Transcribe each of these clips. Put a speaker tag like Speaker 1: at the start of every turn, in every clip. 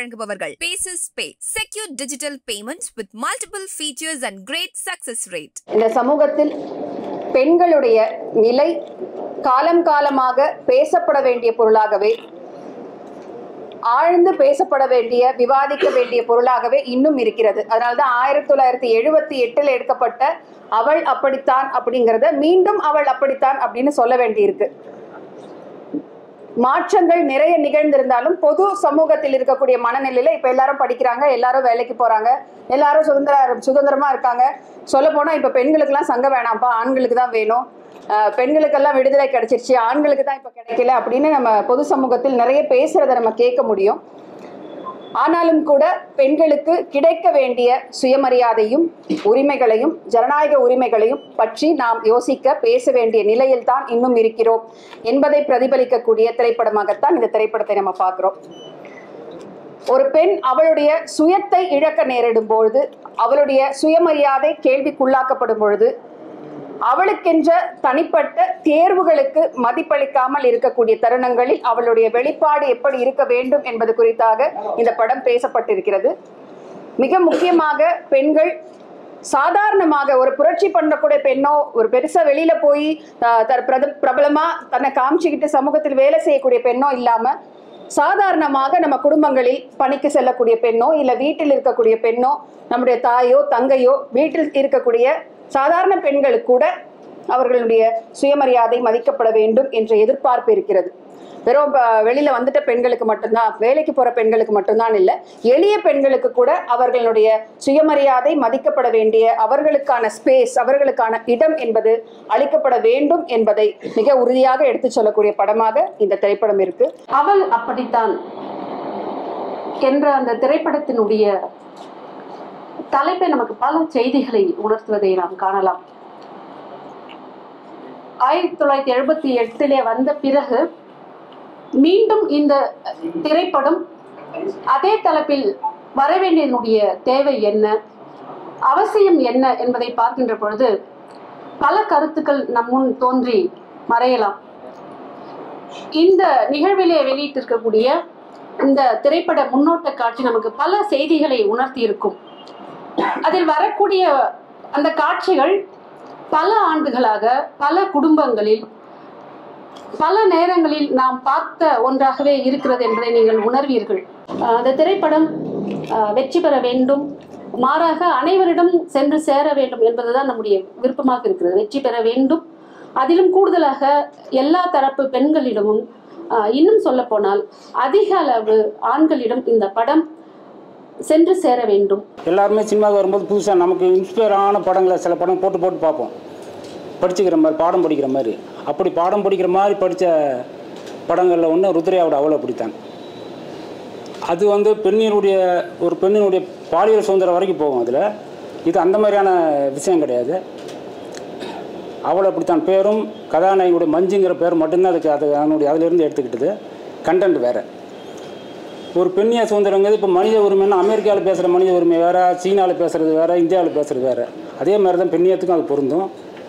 Speaker 1: வழங்குபவர்கள் பேசஸ் pay secure digital payments with multiple features and great success rate
Speaker 2: இந்த சமூகத்தில் பெண்களுடைய நிலை காலம் காலமாக பேசப்பட வேண்டிய பொருளாகவே ஆழ்ந்து பேசப்பட வேண்டிய விவாதிக்க வேண்டிய பொருளாகவே இன்னும் இருக்கிறது அதனால்தான் ஆயிரத்தி தொள்ளாயிரத்தி எழுபத்தி எட்டில் எடுக்கப்பட்ட அவள் அப்படித்தான் அப்படிங்கிறத மீண்டும் அவள் அப்படித்தான் அப்படின்னு சொல்ல வேண்டியிருக்கு மாற்றங்கள் நிறைய நிகழ்ந்திருந்தாலும் பொது சமூகத்தில் இருக்கக்கூடிய மனநிலையில இப்ப எல்லாரும் படிக்கிறாங்க எல்லாரும் வேலைக்கு போறாங்க எல்லாரும் சுதந்திர சுதந்திரமா இருக்காங்க சொல்ல போனா இப்ப பெண்களுக்கெல்லாம் சங்கம் வேணாம்ப்பா ஆண்களுக்கு தான் வேணும் அஹ் பெண்களுக்கெல்லாம் விடுதலை கிடைச்சிருச்சு ஆண்களுக்கு தான் இப்ப கிடைக்கல அப்படின்னு நம்ம பொது சமூகத்தில் நிறைய பேசுறதை நம்ம கேட்க முடியும் ஆனாலும் கூட பெண்களுக்கு கிடைக்க வேண்டிய சுயமரியாதையும் உரிமைகளையும் ஜனநாயக உரிமைகளையும் பற்றி நாம் யோசிக்க பேச வேண்டிய நிலையில் தான் இன்னும் இருக்கிறோம் என்பதை பிரதிபலிக்கக்கூடிய திரைப்படமாகத்தான் இந்த திரைப்படத்தை நம்ம பார்க்கிறோம் ஒரு பெண் அவளுடைய சுயத்தை இழக்க நேரிடும் பொழுது அவளுடைய சுயமரியாதை கேள்விக்குள்ளாக்கப்படும் பொழுது அவளுக்கென்ற தனிப்பட்ட தேர்வுகளுக்கு மதிப்பளிக்காமல் இருக்கக்கூடிய தருணங்களில் அவளுடைய வெளிப்பாடு எப்படி இருக்க வேண்டும் என்பது குறித்தாக இந்த படம் பேசப்பட்டிருக்கிறது மிக முக்கியமாக பெண்கள் சாதாரணமாக ஒரு புரட்சி பண்ணக்கூடிய பெண்ணோ ஒரு பெருசா வெளியில போய் ஆஹ், தர் பிரத- பிரபலமா தன்னை காமிச்சுக்கிட்டு சமூகத்தில் வேலை செய்யக்கூடிய பெண்ணோ இல்லாம சாதாரணமாக நம்ம குடும்பங்களில் பணிக்கு செல்லக்கூடிய பெண்ணோ இல்ல வீட்டில் இருக்கக்கூடிய பெண்ணோ நம்முடைய தாயோ தங்கையோ வீட்டில் இருக்கக்கூடிய சாதாரண பெண்களுக்கு கூட அவர்களுடைய சுயமரியாதை மதிக்கப்பட வேண்டும் என்ற எதிர்பார்ப்பு இருக்கிறது வெறும் ப- வெளியில வந்துட்ட பெண்களுக்கு மட்டும்தான் வேலைக்கு போற பெண்களுக்கு மட்டும்தான் இல்லை எளிய பெண்களுக்கு கூட அவர்களுடைய சுயமரியாதை மதிக்கப்பட வேண்டிய அவர்களுக்கான ஸ்பேஸ் அவர்களுக்கான இடம் என்பது அளிக்கப்பட வேண்டும் என்பதை மிக உறுதியாக எடுத்துச் சொல்லக்கூடிய படமாக இந்த திரைப்படம் இருக்கு
Speaker 3: அவள் அப்படித்தான் என்ற அந்த திரைப்படத்தினுடைய தலைப்பை நமக்கு பல செய்திகளை உணர்த்துவதை நாம் காணலாம் ஆயிரத்தி தொள்ளாயிரத்தி எழுபத்தி எட்டிலே வந்த பிறகு மீண்டும் இந்த திரைப்படம் அதே தலைப்பில் வரவேண்டியதனுடைய தேவை என்ன அவசியம் என்ன என்பதை பார்க்கின்ற பொழுது பல கருத்துக்கள் நம் முன் தோன்றி மறையலாம் இந்த நிகழ்விலே வெளியிட்டிருக்கக்கூடிய இந்த திரைப்பட முன்னோட்ட காட்சி நமக்கு பல செய்திகளை உணர்த்தி இருக்கும் அதில் வரக்கூடிய அந்த காட்சிகள் பல ஆண்டுகளாக பல குடும்பங்களில் பல நேரங்களில் நாம் பார்த்த ஒன்றாகவே இருக்கிறது என்பதை நீங்கள் உணர்வீர்கள் அஹ் அந்த திரைப்படம் அஹ், வெற்றி பெற வேண்டும் மாறாக அனைவரிடம் சென்று சேர வேண்டும் என்பதுதான் நம்முடைய விருப்பமாக இருக்கிறது வெற்றி பெற வேண்டும் அதிலும் கூடுதலாக எல்லா தரப்பு பெண்களிடமும் அஹ், இன்னும் சொல்ல போனால் அதிக அளவு ஆண்களிடம் இந்த படம் சென்று சேர வேண்டும்
Speaker 4: எல்லாருமே சினிமாவுக்கு வரும்போது புதுசாக நமக்கு இன்ஸ்பயர் ஆன படங்களை சில படம் போட்டு போட்டு பார்ப்போம் படிச்சுக்கிற மாதிரி பாடம் படிக்கிற மாதிரி அப்படி பாடம் படிக்கிற மாதிரி படித்த படங்களில் ஒன்று ருத்ரையாவோட அவளை பிடித்தான் அது வந்து பெண்ணினுடைய ஒரு பெண்ணினுடைய பாலியல் சுதந்திரம் வரைக்கும் போகும் அதில் இது அந்த மாதிரியான விஷயம் கிடையாது அவளை அப்படித்தான் பேரும் கதாநாயகியுடைய மஞ்சுங்கிற பேர் மட்டும்தான் அதுக்கு அது அதனுடைய அதிலிருந்து எடுத்துக்கிட்டது கண்டென்ட் வேறு ஒரு பெண்ணிய சுதந்திரங்கிறது இப்போ மனித உரிமைன்னா அமெரிக்காவில் பேசுகிற மனித உரிமை வேறு சீனாவில் பேசுகிறது வேறு இந்தியாவில் பேசுகிறது வேறு அதே மாதிரி தான் பெண்ணியத்துக்கும் அது பொருந்தும்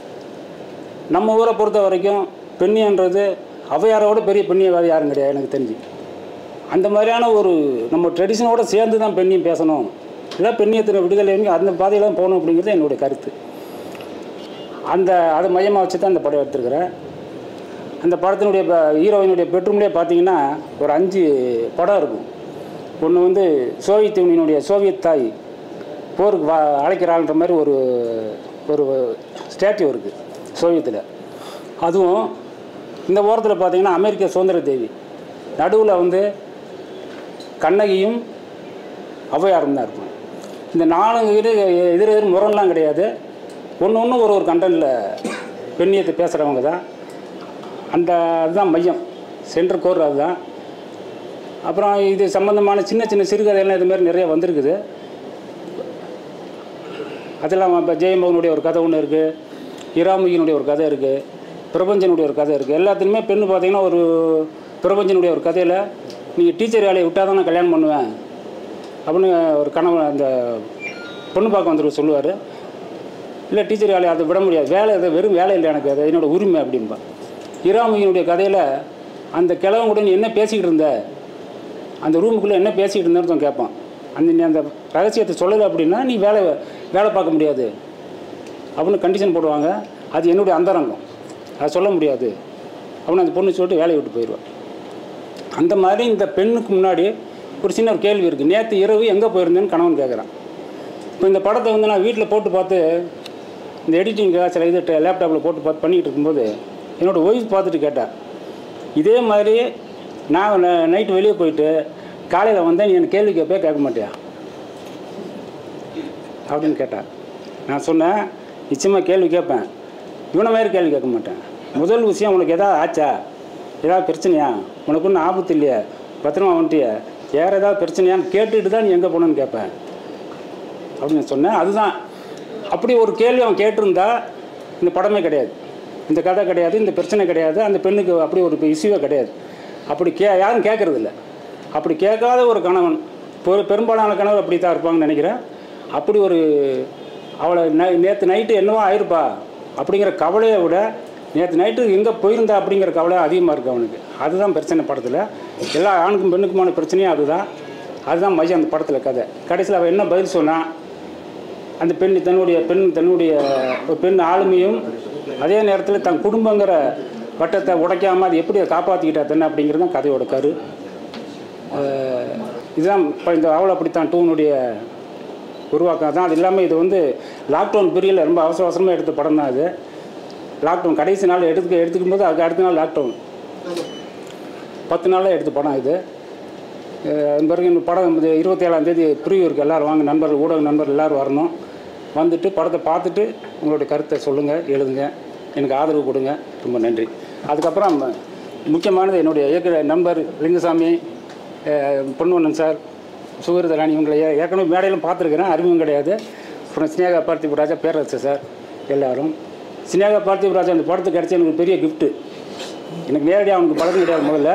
Speaker 4: நம்ம ஊரை பொறுத்த வரைக்கும் பெண்ணியன்றது ஔவையாரோட பெரிய பெண்ணியவாதி யாரும் கிடையாது எனக்கு தெரிஞ்சு அந்த மாதிரியான ஒரு நம்ம ட்ரெடிஷனோட சேர்ந்து தான் பெண்ணியம் பேசணும் இல்லை பெண்ணியத்தின் விடுதலை அந்த பாதையில் தான் போகணும் அப்படிங்கிறது என்னுடைய கருத்து அந்த அதை மையமாக வச்சு தான் இந்த படம் எடுத்திருக்கிறேன் அந்த படத்தினுடைய ப- ஹீரோயினுடைய பெட்ரூம்லேயே பார்த்தீங்கன்னா ஒரு அஞ்சு படம் இருக்கும் ஒன்று வந்து சோவியத் யூனியனுடைய சோவியத் தாய் போருக்கு வா அழைக்கிறாள்ன்ற மாதிரி ஒரு ஒரு ஸ்டாட்யூ இருக்குது சோவியத்தில் அதுவும் இந்த ஓரத்தில் பார்த்தீங்கன்னா அமெரிக்க சுதந்திர தேவி நடுவில் வந்து கண்ணகியும் ஔவையாரும் தான் இருக்கும் இந்த நாலு இது எதிர் எதிர் முரண்லாம் கிடையாது ஒன்று ஒன்று ஒரு ஒரு கண்டனில் பெண்ணியத்தை பேசுகிறவங்க தான் அந்த அதுதான் மையம் சென்டர் கோர் அதுதான் அப்புறம் இது சம்மந்தமான சின்ன சின்ன சிறுகதையெல்லாம் இது மாதிரி நிறைய வந்திருக்குது அதெல்லாம் இப்போ ஜெயமோகனுடைய ஒரு கதை ஒன்று இருக்குது இராமுகினுடைய ஒரு கதை இருக்குது பிரபஞ்சனுடைய ஒரு கதை இருக்குது எல்லாத்துலேயுமே பெண்ணு பார்த்தீங்கன்னா ஒரு பிரபஞ்சனுடைய ஒரு கதையில் நீங்கள் டீச்சர் வேலையை விட்டால் தான் நான் கல்யாணம் பண்ணுவேன் அப்படின்னு ஒரு கனவு அந்த பொண்ணு பார்க்க வந்துட்டு சொல்லுவார் இல்லை டீச்சர் வேலையை அதை விட முடியாது வேலை அது வெறும் வேலை இல்லை எனக்கு அது என்னோட உரிமை அப்படின்பா இராமுகினுடைய கதையில் அந்த கிழவன் கூட நீ என்ன பேசிக்கிட்டு இருந்த அந்த ரூமுக்குள்ளே என்ன பேசிக்கிட்டு இருந்தேன்னு ஒருத்தன் கேட்பான் அந்த நீ அந்த ரகசியத்தை சொல்லலை அப்படின்னா நீ வேலை வேலை பார்க்க முடியாது அப்படின்னு கண்டிஷன் போடுவாங்க அது என்னுடைய அந்தரங்கம் அதை சொல்ல முடியாது அப்படின்னு அந்த பொண்ணு சொல்லிட்டு வேலையை விட்டு போயிடுவான் அந்த மாதிரி இந்த பெண்ணுக்கு முன்னாடி ஒரு சின்ன ஒரு கேள்வி இருக்குது நேற்று இரவு எங்கே போயிருந்தேன்னு கணவன் கேட்குறான் இப்போ இந்த படத்தை வந்து நான் வீட்டில் போட்டு பார்த்து இந்த எடிட்டிங்காக சில இது லேப்டாப்பில் போட்டு பார்த்து பண்ணிக்கிட்டு இருக்கும்போது என்னோடய ஒய்ஃப் பார்த்துட்டு கேட்டா இதே மாதிரி நான் நைட்டு வெளியே போயிட்டு காலையில் வந்தேன் நீ எனக்கு கேள்வி கேட்பே கேட்க மாட்டியா அப்படின்னு கேட்டா நான் சொன்னேன் நிச்சயமாக கேள்வி கேட்பேன் இவனை மாதிரி கேள்வி கேட்க மாட்டேன் முதல் விஷயம் உனக்கு எதாவது ஆச்சா ஏதாவது பிரச்சனையா உனக்கு ஒன்றும் ஆபத்து இல்லையா பத்திரமா வந்துட்டியா வேறு ஏதாவது பிரச்சனையான்னு கேட்டுட்டு தான் நீ எங்கே போகணுன்னு கேட்பேன் அப்படின்னு சொன்னேன் அதுதான் அப்படி ஒரு கேள்வி அவன் கேட்டிருந்தா இந்த படமே கிடையாது இந்த கதை கிடையாது இந்த பிரச்சனை கிடையாது அந்த பெண்ணுக்கு அப்படி ஒரு இஷ்யூவே கிடையாது அப்படி கே யாரும் கேட்கறது இல்ல அப்படி கேட்காத ஒரு கணவன் பெரு பெரும்பாலான கணவர் அப்படி தான் இருப்பாங்கன்னு நினைக்கிறேன் அப்படி ஒரு அவளை நை நேற்று நைட்டு என்னவோ ஆயிருப்பா அப்படிங்கிற கவலையை விட நேற்று நைட்டு எங்கே போயிருந்தா அப்படிங்கிற கவலை அதிகமாக இருக்குது அவனுக்கு அதுதான் பிரச்சனை படத்தில் எல்லா ஆணுக்கும் பெண்ணுக்குமான பிரச்சனையும் அதுதான் அதுதான் மையம் அந்த படத்தில் கதை கடைசியில் அவள் என்ன பதில் சொன்னா அந்த பெண் தன்னுடைய பெண் தன்னுடைய ஒரு பெண் ஆளுமையும் அதே நேரத்தில் தன் குடும்பங்கிற வட்டத்தை உடைக்காமல் அது எப்படி அதை காப்பாற்றிக்கிட்டா தன்னை அப்படிங்கிறது தான் கதையோட கரு அஹ் இதுதான் இப்போ இந்த அவள் அப்படித்தான் டூனுடைய உருவாக்கம் தான் அது இல்லாமல் இது வந்து லாக்டவுன் பீரியடில் ரொம்ப அவசர அவசரமாக எடுத்த படம் தான் அது லாக்டவுன் கடைசி நாள் எடுத்துக்க எடுத்துக்கும் போது அதுக்கு அடுத்த நாள் லாக்டவுன் பத்து நாளில் எடுத்த படம் இது அஹ் அதன் பிறகு இந்த படம் வந்து இருபத்தேழாம் தேதி ப்ரிவியூ இருக்குது எல்லோரும் வாங்க நண்பர்கள் ஊடக நண்பர்கள் எல்லோரும் வரணும் வந்துட்டு படத்தை பார்த்துட்டு உங்களுடைய கருத்தை சொல்லுங்கள் எழுதுங்க எனக்கு ஆதரவு கொடுங்க ரொம்ப நன்றி அதுக்கப்புறம் ம- முக்கியமானது என்னுடைய இயக்குற நண்பர் லிங்குசாமி அஹ் பொன்வண்ணன் சார் சுகரிதராணி இவங்களை ஏ- ஏற்கனவே மேடையிலும் பார்த்துருக்குறேன் அறிமுகம் கிடையாது அப்புறம் ஸ்னேகா பார்த்திப ராஜா பேரரசு சார் எல்லாரும் ஸ்னேகா பார்த்திப ராஜா அந்த படத்துக்கு கிடைச்ச எனக்கு பெரிய கிஃப்ட்டு எனக்கு நேரடியாக அவனுக்கு பழக்கம் கிடையாது முதல்ல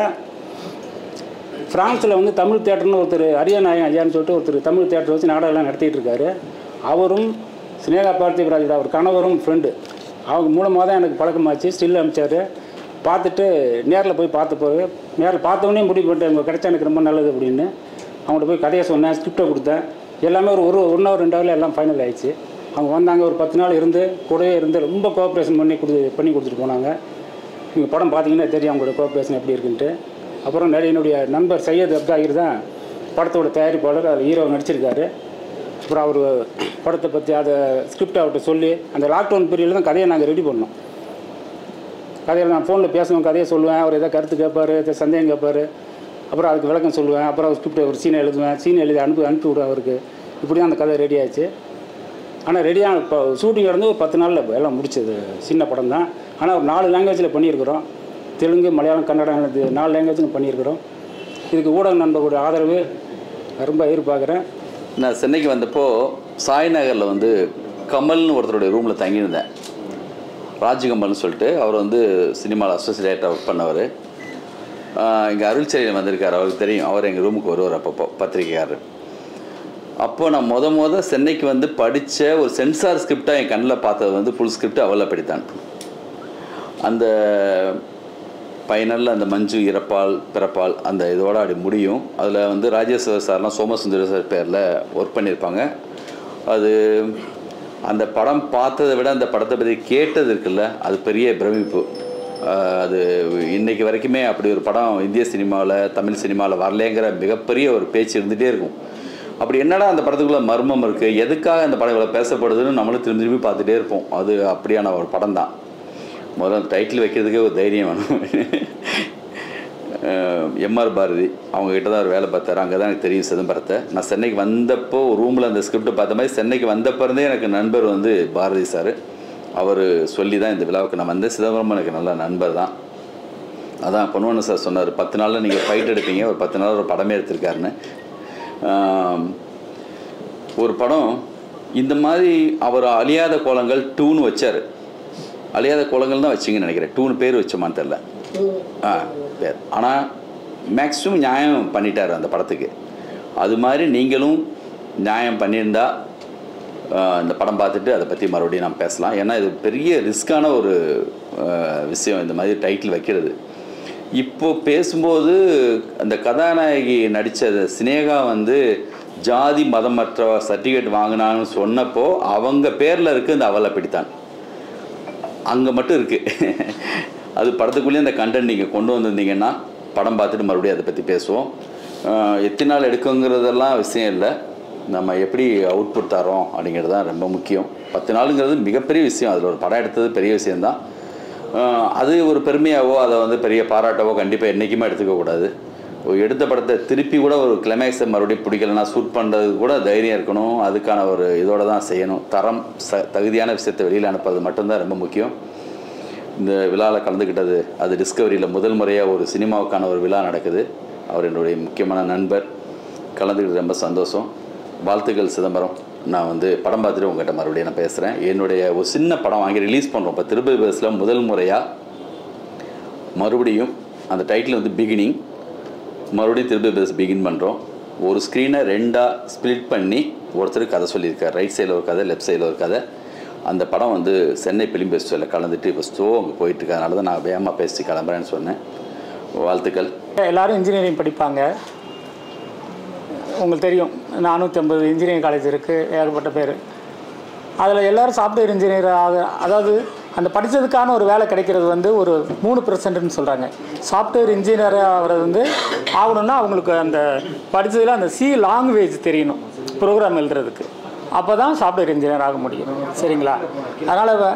Speaker 4: ஃப்ரான்ஸில் வந்து தமிழ் தேட்டர்னு ஒருத்தர் அரியநாயகன் ஐயான்னு சொல்லிட்டு ஒருத்தர் தமிழ் தேட்டர் வச்சு நாடகம்லாம் நடத்திட்டு இருக்காரு அவரும் சினேகா பார்த்திபராஜோட அவர் கணவரும் ஃப்ரெண்டு அவங்க மூலமாக தான் எனக்கு பழக்கமாச்சு ஸ்டில் அனுப்பிச்சார் பார்த்துட்டு நேரில் போய் பார்த்து போய் நேரில் பார்த்தவொடனே முடிவு பண்ணிட்டேன் இவங்க கிடைச்சா எனக்கு ரொம்ப நல்லது அப்படின்னு அவங்கள்ட்ட போய் கதையை சொன்னேன் ஸ்கிரிப்டை கொடுத்தேன் எல்லாமே ஒரு ஒரு ஒன் ஹவர் ரெண்டு ஹவரில் எல்லாம் ஃபைனல் ஆயிடுச்சு அவங்க வந்தாங்க ஒரு பத்து நாள் இருந்து கூடவே இருந்து ரொம்ப கோஆப்ரேஷன் பண்ணி கொடு பண்ணி கொடுத்துட்டு போனாங்க நீங்கள் படம் பார்த்தீங்கன்னா தெரியும் அவங்களோட கோஆப்ரேஷன் எப்படி இருக்குன்ட்டு அப்புறம் நிறைய என்னுடைய நண்பர் சையத் அப்தாகிர் தான் படத்தோட தயாரிப்பாளர் அதில் ஹீரோ நடிச்சிருக்காரு அப்புறம் அவர் படத்தை பற்றி அதை ஸ்கிரிப்ட் அவர்கிட்ட சொல்லி அந்த லாக்டவுன் பீரியடில் தான் கதையை நாங்கள் ரெடி பண்ணோம் கதையில் நான் ஃபோனில் பேசுவேன் கதையை சொல்லுவேன் அவர் எதாவது கருத்து கேட்பார் எதாவது சந்தேகம் கேட்பார் அப்புறம் அதுக்கு விளக்கம் சொல்லுவேன் அப்புறம் அவர் ஸ்கிரிப்ட் ஒரு சீனை எழுதுவேன் சீனை எழுதி அனுப்பி அனுப்பி விடுவேன் அவருக்கு இப்படி தான் அந்த கதை ரெடி ஆச்சு ஆனால் ரெடியாக இப்போ ஷூட்டிங் நடந்து ஒரு பத்து நாளில் எல்லாம் முடிச்சது சின்ன படம் தான் ஆனால் ஒரு நாலு லாங்குவேஜில் பண்ணியிருக்கிறோம் தெலுங்கு மலையாளம் கன்னடம் இது நாலு லாங்குவேஜில் பண்ணியிருக்கிறோம் இதுக்கு ஊடக நண்பர்களுடைய ஆதரவு ரொம்ப எதிர்பார்க்குறேன்
Speaker 5: நான் சென்னைக்கு வந்தப்போ சாய் நகரில் வந்து கமல்னு ஒருத்தருடைய ரூமில் தங்கியிருந்தேன் ராஜ்கமல்னு சொல்லிட்டு அவர் வந்து சினிமாவில் அசோசியேட்டாக ஒர்க் பண்ணவர் இங்கே அருள்சேரியில் வந்திருக்கார் அவருக்கு தெரியும் அவர் எங்கள் ரூமுக்கு வருவார் அப்பப்போ பத்திரிக்கையாளர் அப்போ நான் முத முத சென்னைக்கு வந்து படித்த ஒரு சென்சார் ஸ்கிரிப்டாக என் கண்ணில் பார்த்தது வந்து ஃபுல் ஸ்கிரிப்ட் அவளை படித்தான் அந்த ஃபைனலில் அந்த மஞ்சு இறப்பால் பிறப்பால் அந்த இதோட அப்படி முடியும் அதில் வந்து ராஜேஸ்வர் சார்லாம் சோமசுந்தர சார் பேரில் ஒர்க் பண்ணியிருப்பாங்க அது அந்த படம் பார்த்ததை விட அந்த படத்தை பற்றி கேட்டது இருக்குல்ல அது பெரிய பிரமிப்பு ஆஹ் அது இன்னைக்கு வரைக்குமே அப்படி ஒரு படம் இந்திய சினிமாவில் தமிழ் சினிமாவில் வரலேங்கிற மிகப்பெரிய ஒரு பேச்சு இருந்துகிட்டே இருக்கும் அப்படி என்னடா அந்த படத்துக்குள்ள மர்மம் இருக்குது எதுக்காக அந்த படம் இவ்வளோ பேசப்படுதுன்னு நம்மளும் திரும்பி திரும்பி பார்த்துட்டே இருப்போம் அது அப்படியான ஒரு படம் தான் முதல்ல அந்த டைட்டில் வைக்கிறதுக்கே ஒரு தைரியம் வேணும் எம்ஆர் பாரதி அவங்க கிட்ட தான் ஒரு வேலை பார்த்தாரு அங்கே தான் எனக்கு தெரியும் சிதம்பரத்தை நான் சென்னைக்கு வந்தப்போ ரூமில் அந்த ஸ்கிரிப்டை பார்த்த மாதிரி சென்னைக்கு வந்தப்போ இருந்தே எனக்கு நண்பர் வந்து பாரதி சார் அவர் சொல்லி தான் இந்த விழாவுக்கு நான் வந்தேன் சிதம்பரம் எனக்கு நல்ல நண்பர் தான் அதான் பொன்வண்ணன் சார் சொன்னார் பத்து நாளில் நீங்கள் ஃபைட் எடுப்பீங்க ஒரு பத்து நாள் ஒரு படமே எடுத்திருக்காருன்னு ஆம், ஒரு படம் இந்த மாதிரி அவர் அழியாத கோலங்கள் டூன்னு வச்சார் அழியாத கோலங்கள் தான் வச்சிங்கன்னு நினைக்கிறேன் டூன்னு பேர் வச்சோமான்னு தெரில ஆ பேர் ஆனால் மேக்ஸிமம் நியாயம் பண்ணிட்டார் அந்த படத்துக்கு அது மாதிரி நீங்களும் நியாயம் பண்ணியிருந்தா ஆ, இந்த படம் பார்த்துட்டு அதை பற்றி மறுபடியும் நாம் பேசலாம் ஏன்னா இது பெரிய ரிஸ்க்கான ஒரு ஆ, விஷயம் இந்த மாதிரி டைட்டில் வைக்கிறது இப்போ பேசும்போது அந்த கதாநாயகி நடித்த சினேகா வந்து ஜாதி மதமற்ற சர்டிஃபிகேட் வாங்கினான்னு சொன்னப்போ அவங்க பேரில் இருக்கு இந்த அவளை பிடித்தான் அங்கே மட்டும் இருக்குது அது படத்துக்குள்ளேயே அந்த கண்டென்ட் நீங்கள் கொண்டு வந்திருந்தீங்கன்னா படம் பார்த்துட்டு மறுபடியும் அதை பற்றி பேசுவோம் ஆஹ் எத்தனை நாள் எடுக்குங்கிறதெல்லாம் விஷயம் இல்லை நம்ம எப்படி அவுட்புட் தரோம் அப்படிங்கிறது தான் ரொம்ப முக்கியம் பத்து நாளுங்கிறது மிகப்பெரிய விஷயம் அதில் ஒரு படம் எடுத்தது பெரிய விஷயந்தான் ஆஹ் அது ஒரு பெருமையாவோ அதை வந்து பெரிய பாராட்டவோ கண்டிப்பாக என்றைக்குமே எடுத்துக்கக்கூடாது ஒரு எடுத்த படத்தை திருப்பி கூட ஒரு கிளைமேக்ஸை மறுபடியும் பிடிக்கலன்னா ஷூட் பண்ணுறது கூட தைரியம் இருக்கணும் அதுக்கான ஒரு இதோட தான் செய்யணும் தரம் ச தகுதியான விஷயத்தை வெளியில் அனுப்புறது மட்டும்தான் ரொம்ப முக்கியம் இந்த விழாவில் கலந்துக்கிட்டது அது டிஸ்கவரியில் முதல் முறையாக ஒரு சினிமாவுக்கான ஒரு விழா நடக்குது அவர் என்னுடைய முக்கியமான நண்பர் கலந்துக்கிட்டு ரொம்ப சந்தோஷம் வாழ்த்துக்கள் சிதம்பரம் நான் வந்து படம் பார்த்துட்டு உங்கள்கிட்ட மறுபடியும் நான் பேசுகிறேன் என்னுடைய ஒரு சின்ன படம் வாங்கி ரிலீஸ் பண்ணுறோம் இப்போ திருப்பதி பஸ்ஸில் முதல் முறையாக மறுபடியும் அந்த டைட்டில் வந்து பிகினிங் மறுபடியும் திருப்பதி பஸ் பிகின் பண்ணுறோம் ஒரு ஸ்க்ரீனை ரெண்டாக ஸ்ப்ளிட் பண்ணி ஒருத்தர் கதை சொல்லியிருக்கார் ரைட் சைடில் ஒரு கதை லெஃப்ட் சைடில் ஒரு கதை அந்த படம் வந்து சென்னை ஃபிலிம் ஃபெஸ்டிவலில் கலந்துட்டு இப்போ ஸ்டோ அங்கே போயிட்டு இருக்கு. அதனால தான் நான் வேகமாக பேசி கிளம்புறேன்னு சொன்னேன் வாழ்த்துக்கள்
Speaker 6: எல்லாரும் இன்ஜினியரிங் படிப்பாங்க உங்களுக்கு தெரியும் நானூற்றி ஐம்பது இன்ஜினியரிங் காலேஜ் இருக்குது ஏகப்பட்ட பேர் அதில் எல்லாரும் சாஃப்ட்வேர் இன்ஜினியர் ஆக அதாவது அந்த படித்ததுக்கான ஒரு வேலை கிடைக்கிறது வந்து ஒரு மூணு பெர்சன்ட்னு சொல்கிறாங்க சாஃப்ட்வேர் இன்ஜினியர் ஆகிறது வந்து ஆகணும்னா அவங்களுக்கு அந்த படித்ததில் அந்த சி லாங்குவேஜ் தெரியணும் ப்ரோக்ராம் எழுதுறதுக்கு அப்போ தான் சாஃப்ட்வேர் இன்ஜினியர் ஆக முடியும் சரிங்களா அதனால்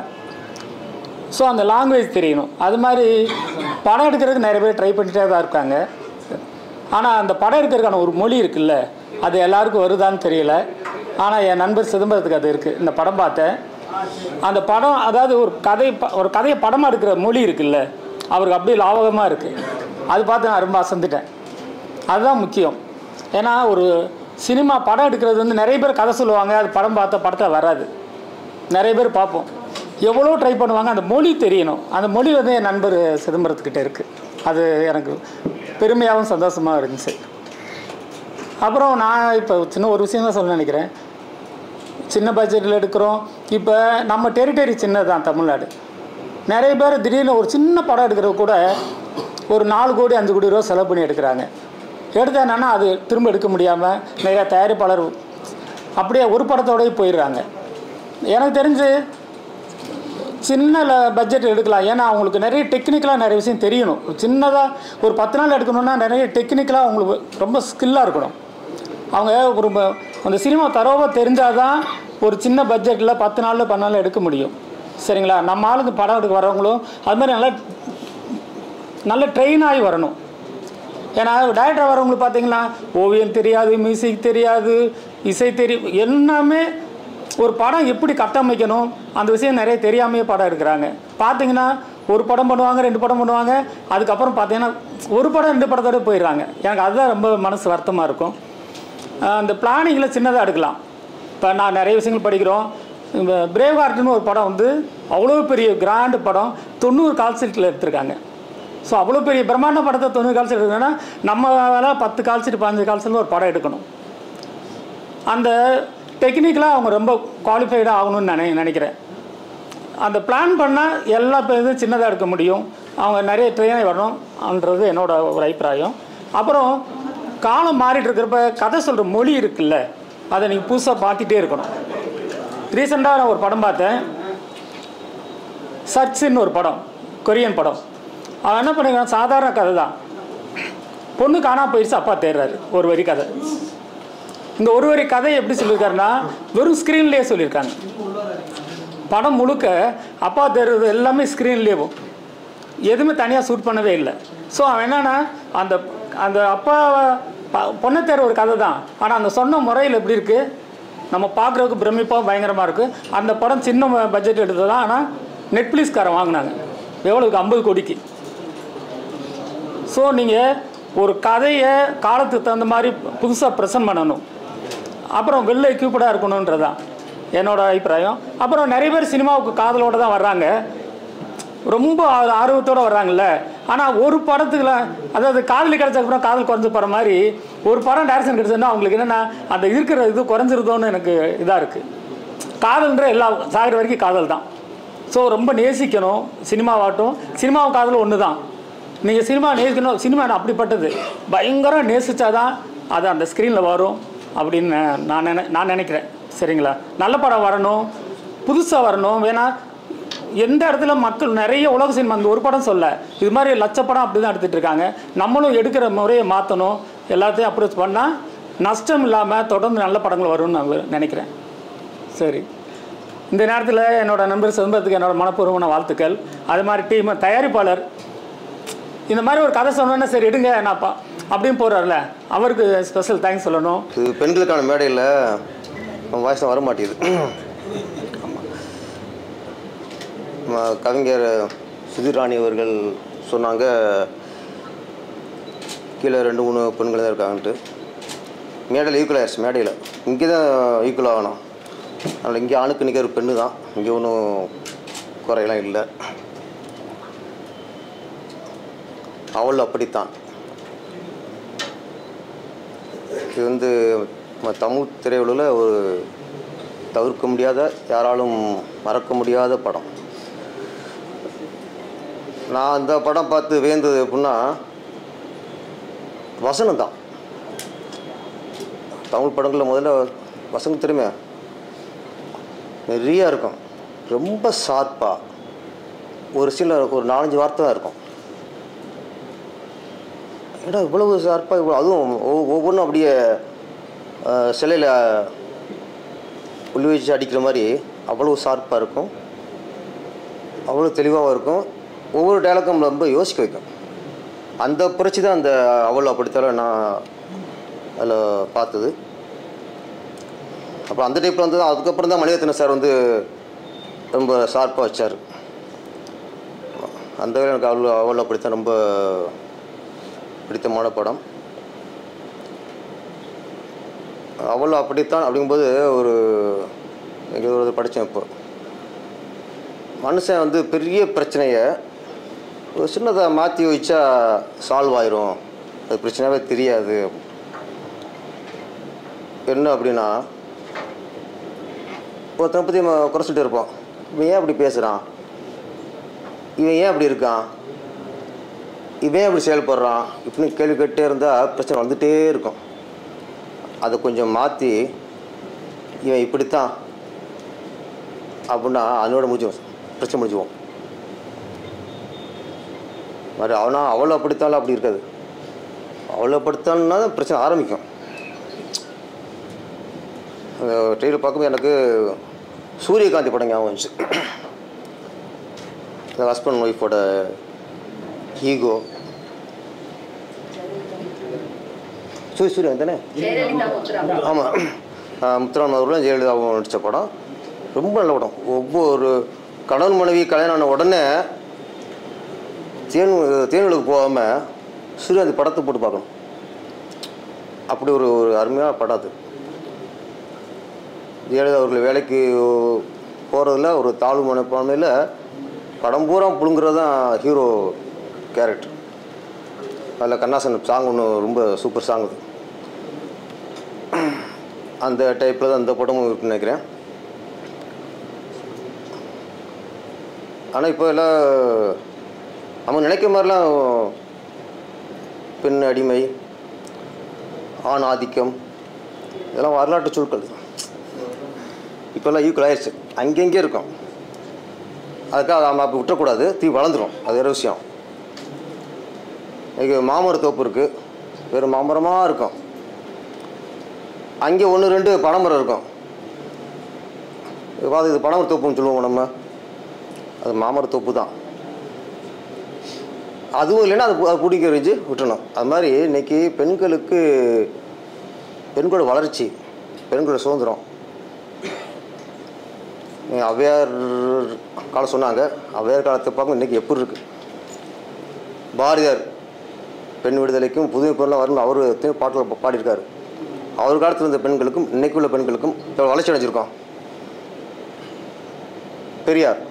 Speaker 6: ஸோ அந்த லாங்குவேஜ் தெரியணும் அது மாதிரி படம் எடுக்கிறதுக்கு நிறைய பேர் ட்ரை பண்ணிட்டே தான் இருக்காங்க ஆனால் அந்த படம் எடுக்கிறதுக்கான ஒரு மொழி இருக்குல்ல அது எல்லாருக்கும் வருதான்னு தெரியல ஆனால் என் நண்பர் சிதம்பரத்துக்கு அது இருக்குது இந்த படம் பார்த்தேன் அந்த படம் அதாவது ஒரு கதை ப- ஒரு கதையை படமாக எடுக்கிற மொழி இருக்குல்ல அவருக்கு அப்படியே லாபகமாக இருக்குது அது பார்த்து நான் ரொம்ப அசந்துட்டேன் அதுதான் முக்கியம் ஏன்னா ஒரு சினிமா படம் எடுக்கிறது வந்து நிறைய பேர் கதை சொல்லுவாங்க அது படம் பார்த்தா படத்தை வராது நிறைய பேர் பார்ப்போம் எவ்வளோ ட்ரை பண்ணுவாங்க அந்த மொழி தெரியணும் அந்த மொழி வந்து என் நண்பர் சிதம்பரத்துக்கிட்ட இருக்குது அது எனக்கு பெருமையாகவும் சந்தோஷமாக இருந்துச்சு அப்புறம் நான் இப்போ சின்ன ஒரு விஷயம் தான் சொல்ல நினைக்கிறேன் சின்ன பட்ஜெட்டில் எடுக்கிறோம் இப்போ நம்ம டெரிட்டரி சின்னதான் தமிழ்நாடு நிறைய பேர் திடீர்னு ஒரு சின்ன படம் எடுக்கிறது கூட ஒரு நாலு கோடி அஞ்சு கோடி ரூபா செலவு பண்ணி எடுக்கிறாங்க எடுத்தா என்னன்னா அது திரும்ப எடுக்க முடியாமல் நிறையா தயாரிப்பாளர் அப்படியே ஒரு படத்தோடயே போயிடுறாங்க எனக்கு தெரிஞ்சு சின்ன பட்ஜெட் எடுக்கலாம் ஏன்னா அவங்களுக்கு நிறைய டெக்னிக்கலாக நிறைய விஷயம் தெரியணும் சின்னதாக ஒரு பத்து நாள் எடுக்கணும்னா நிறைய டெக்னிக்கலாக அவங்களுக்கு ரொம்ப ஸ்கில்லாக இருக்கணும் அவங்க ஒரு ப- அந்த சினிமா தரோவாக தெரிஞ்சால் தான் ஒரு சின்ன பட்ஜெட்டில் பத்து நாளில் பன்னெண்டு எடுக்க முடியும் சரிங்களா நம்ம ஆளுக்கு படம் எடுக்க வரவங்களும் அது மாதிரி நல்லா நல்ல ட்ரெயின் ஆகி வரணும் ஏன்னா டேரக்டர் வரவங்களுக்கு பார்த்தீங்கன்னா ஓவியம் தெரியாது மியூசிக் தெரியாது இசை தெரியும் எல்லாமே ஒரு படம் எப்படி கட்டமைக்கணும் அந்த விஷயம் நிறைய தெரியாமையே படம் எடுக்கிறாங்க பார்த்தீங்கன்னா ஒரு படம் பண்ணுவாங்க ரெண்டு படம் பண்ணுவாங்க அதுக்கப்புறம் பார்த்தீங்கன்னா ஒரு படம் ரெண்டு படத்தோட போயிடுறாங்க எனக்கு அதுதான் ரொம்ப மனசு வருத்தமாக இருக்கும் ஆஹ் அந்த பிளானிங்கில் சின்னதாக எடுக்கலாம் இப்போ நான் நிறைய விஷயங்கள் படிக்கிறோம் இந்த பிரேவ் ஹார்ட்னு ஒரு படம் வந்து அவ்வளோ பெரிய கிராண்டு படம் தொண்ணூறு கால் சீட்டில் எடுத்திருக்காங்க ஸோ அவ்வளோ பெரிய பிரம்மாண்ட படத்தை தொண்ணூறு கால் சீட் எடுக்கணும்னா நம்ம வேலை பத்து கால் சீட் பதினஞ்சு கால் சீட்டில் ஒரு படம் எடுக்கணும் அந்த டெக்னிக்கலாக அவங்க ரொம்ப குவாலிஃபைடாக ஆகணும்னு நினை நினைக்கிறேன் அந்த பிளான் பண்ணால் எல்லா இதுவும் சின்னதாக எடுக்க முடியும் அவங்க நிறைய ட்ரெயினாக வரணும்ன்றது என்னோட ஒரு அபிப்பிராயம் அப்புறம் காலம் மாறிட்டு இருக்கிறப்ப கதை சொல்கிற மொழி இருக்குல்ல அதை நீங்கள் புதுசாக பார்த்துட்டே இருக்கணும் ரீசெண்டாக நான் ஒரு படம் பார்த்தேன் சர்ச்சுன்னு ஒரு படம் கொரியன் படம் அவன் என்ன பண்ணிக்கிறான் சாதாரண கதை தான் பொண்ணு காணாம போயிடுச்சு அப்பா தேடுறாரு ஒரு வரி கதை இந்த ஒரு வரி கதை எப்படி சொல்லியிருக்காருன்னா வெறும் ஸ்க்ரீன்லேயே சொல்லியிருக்காங்க படம் முழுக்க அப்பா தேடுறது எல்லாமே ஸ்க்ரீன்லேயே எதுவுமே தனியாக ஷூட் பண்ணவே இல்லை ஸோ அவன் என்னன்னா அந்த அந்த அப்பா பொண்ணை தேர ஒரு கதை தான் ஆனால் அந்த சொன்ன முறையில் எப்படி இருக்குது நம்ம பார்க்குறதுக்கு பிரமிப்பாக பயங்கரமாக இருக்குது அந்த படம் சின்ன பட்ஜெட் எடுத்தது தான் ஆனால் நெட்ஃப்ளிக்ஸ்காரன் வாங்கினாங்க எவ்வளோக்கு ஐம்பது கோடிக்கு ஸோ நீங்கள் ஒரு கதையை காலத்துக்கு தகுந்த மாதிரி புதுசாக ப்ரெசன்ட் பண்ணணும் அப்புறம் வெள்ளை எக்யூப்டாக இருக்கணுன்றதான் என்னோட அபிப்பிராயம் அப்புறம் நிறைய பேர் சினிமாவுக்கு காதலோட தான் வர்றாங்க ரொம்ப ஆ- ஆர்வத்தோட வர்றாங்கல்ல ஆனால் ஒரு படத்துக்குல அதாவது காதலி கிடைச்சதுக்கப்புறம் காதல் குறைஞ்சு போகிற மாதிரி ஒரு படம் டேரக்ஷன் கிடைச்சதுன்னா அவங்களுக்கு என்னென்னா அந்த இருக்கிற இது குறைஞ்சிருதோன்னு எனக்கு இதாக இருக்குது காதல்ன்ற எல்லா சாகிற வரைக்கும் காதல் தான் ஸோ ரொம்ப நேசிக்கணும் சினிமாவாட்டும் சினிமாவும் காதலும் ஒன்று தான் நீங்கள் சினிமா நேசிக்கணும் சினிமா அப்படிப்பட்டது பயங்கரம் நேசிச்சாதான் அது அந்த ஸ்க்ரீனில் வரும் அப்படின்னு நான் நான் நினை நான் நினைக்கிறேன் சரிங்களா நல்ல படம் வரணும் புதுசாக வரணும் வேணா எந்த இடத்துல மக்கள் நிறைய உலக சினிமா அந்த ஒரு படம் சொல்ல இது மாதிரி லட்ச படம் அப்படி தான் எடுத்துகிட்டு இருக்காங்க நம்மளும் எடுக்கிற முறையை மாற்றணும் எல்லாத்தையும் அப்ரோச் பண்ணால் நஷ்டம் இல்லாமல் தொடர்ந்து நல்ல படங்கள் வரும்னு நான் நினைக்கிறேன் சரி இந்த நேரத்தில் என்னோட நண்பர் சிதம்பரத்துக்கு என்னோட மனப்பூர்வமான வாழ்த்துக்கள் அது மாதிரி டீம் தயாரிப்பாளர் இந்த மாதிரி ஒரு கதை சொன்னோன்னா சரி எடுங்க நான் பா அப்படின்னு போகிறார்ல அவருக்கு ஸ்பெஷல் தேங்க்ஸ் சொல்லணும்
Speaker 7: இது பெண்களுக்கான மேடையில் வாய்ஸ் வர மாட்டேங்குது நம்ம கவிஞர் சுதீர் ராணி அவர்கள் சொன்னாங்க கீழே ரெண்டு மூணு பெண்கள் தான் இருக்காங்கன்ட்டு மேடையில் ஈக்குவல் ஆயிடுச்சு மேடையில் இங்கே தான் ஈக்குவல் ஆகணும் அதனால் இங்கே ஆணுக்கு நிற்கிற பெண்ணு தான் இங்கே ஒன்றும் குறையெல்லாம் இல்லை அவள் அப்படித்தான் இது வந்து நம்ம தமிழ் திரையுலகில் ஒரு தவிர்க்க முடியாத யாராலும் மறக்க முடியாத படம் நான் அந்த படம் பார்த்து வியந்தது எப்படின்னா வசனம் தான் தமிழ் படங்களில் முதல்ல வசனம் தெரியுமே நிறையா இருக்கும் ரொம்ப ஷார்ப்பாக ஒரு சில ஒரு நாலஞ்சு வார்த்தை தான் இருக்கும் ஏடா இவ்வளவு ஷார்ப்பாக இவ்வளோ அதுவும் ஒவ்வொ- ஒவ்வொன்றும் அப்படியே சிலையில் உள்ளி வச்சு அடிக்கிற மாதிரி அவ்வளோ ஷார்ப்பாக இருக்கும் அவ்வளோ தெளிவாகவும் இருக்கும் ஒவ்வொரு டயலாக்கும் ரொம்ப யோசிக்க வைக்கும் அந்த புரட்சி தான் அந்த அவள் அப்படித்தால நான் அதில் பார்த்தது அப்புறம் அந்த டைப்பில் வந்து அதுக்கப்புறம் தான் மணிரத்ன சார் வந்து ரொம்ப ஷார்ப்பாக வச்சார் அந்த வகையில் எனக்கு அவள் அவள் அப்படித்தான் ரொம்ப பிடித்தமான படம் அவள் அப்படித்தான் அப்படிங்கும்போது ஒரு எங்கேயோ ஒரு படித்தேன் இப்போ மனுஷன் வந்து பெரிய பிரச்சனையை ஒரு சின்னதை மாற்றி வச்சா சால்வ் ஆயிரும் அது பிரச்சனையாகவே தெரியாது என்ன அப்படின்னா ஒருத்தனை பற்றி நம்ம குறை சொல்லிட்டு இருப்போம் இவன் ஏன் அப்படி பேசுகிறான் இவன் ஏன் அப்படி இருக்கான் இவன் அப்படி செயல்படுறான் இப்படின்னு கேள்வி கேட்டே இருந்தால் பிரச்சனை வந்துகிட்டே இருக்கும் அதை கொஞ்சம் மாற்றி இவன் இப்படித்தான் அப்படின்னா அதனோட முடிஞ்சுவோம் பிரச்சனை முடிஞ்சுவோம் மாதிரி அவனா அவளை அப்படித்தாலும் அப்படி இருக்காது அவளை அப்படித்தான்னா தான் பிரச்சனை ஆரம்பிக்கும் அந்த ட்ரெயிலர் பார்க்கும்போது எனக்கு சூரியகாந்தி படம் ஞாபகம் வந்துச்சு இந்த ஹஸ்பண்ட் ஒய்ஃபோட ஈகோ சூரிய சூரியன் தானே ஆமாம் முத்துராமன் அவர்களும் ஜெயலலிதாவும் நடித்த படம் ரொம்ப நல்ல படம் ஒவ்வொரு கணவன் மனைவி கல்யாணம் ஆன உடனே தேன் தேனுக்கு போகாமல் சூரிய அந்த படத்தை போட்டு பார்க்கணும் அப்படி ஒரு ஒரு அருமையான படம் அது ஜெயலலிதா அவர்கள் வேலைக்கு போகிறதுல ஒரு தாழ்வு மனப்பான்மையில் படம் பூரா புழுங்குறது தான் ஹீரோ கேரக்டர் அதில் கண்ணாசன் சாங் ஒன்று ரொம்ப சூப்பர் சாங் அது அந்த டைப்பில் தான் அந்த படமும் இருக்குன்னு நினைக்கிறேன் ஆனால் இப்போ எல்லாம் நம்ம நினைக்கிற மாதிரிலாம் பெண் அடிமை ஆண் ஆதிக்கம் இதெல்லாம் வரலாற்று சொற்கள் இப்போல்லாம் ஈக்குவல் ஆயிடுச்சு அங்கங்கே இருக்கும் அதுக்காக நம்ம அப்படி விட்டுறக்கூடாது தீ வளர்ந்துடும் அது வேறு விஷயம் இங்கே மாமர தோப்பு இருக்குது வெறும் மாமரமாக இருக்கும் அங்கே ஒன்று ரெண்டு பனைமரம் இருக்கும் இது பார்த்து இது பனைமர தோப்புன்னு சொல்லுவோம் நம்ம அது மாமர தோப்பு தான் அதுவும் இல்லைன்னா அது பு- அது பிடிக்க வச்சு விட்டுணும் அது மாதிரி இன்னைக்கு பெண்களுக்கு பெண்களோட வளர்ச்சி பெண்களோட சுதந்திரம் நீங்க ஔவையார் காலம் சொன்னாங்க ஔவையார் காலத்தை பார்க்கும் இன்றைக்கி எப்படி இருக்குது பாரதியார் பெண் விடுதலைக்கும் புதுமை பொருளாக வரணும் அவர் எத்தனையோ பாட்டில் பாடியிருக்காரு அவர் காலத்தில் இருந்த பெண்களுக்கும் இன்னைக்கு உள்ள பெண்களுக்கும் எவ்வளோ வளர்ச்சி அடைஞ்சிருக்கோம் பெரியார்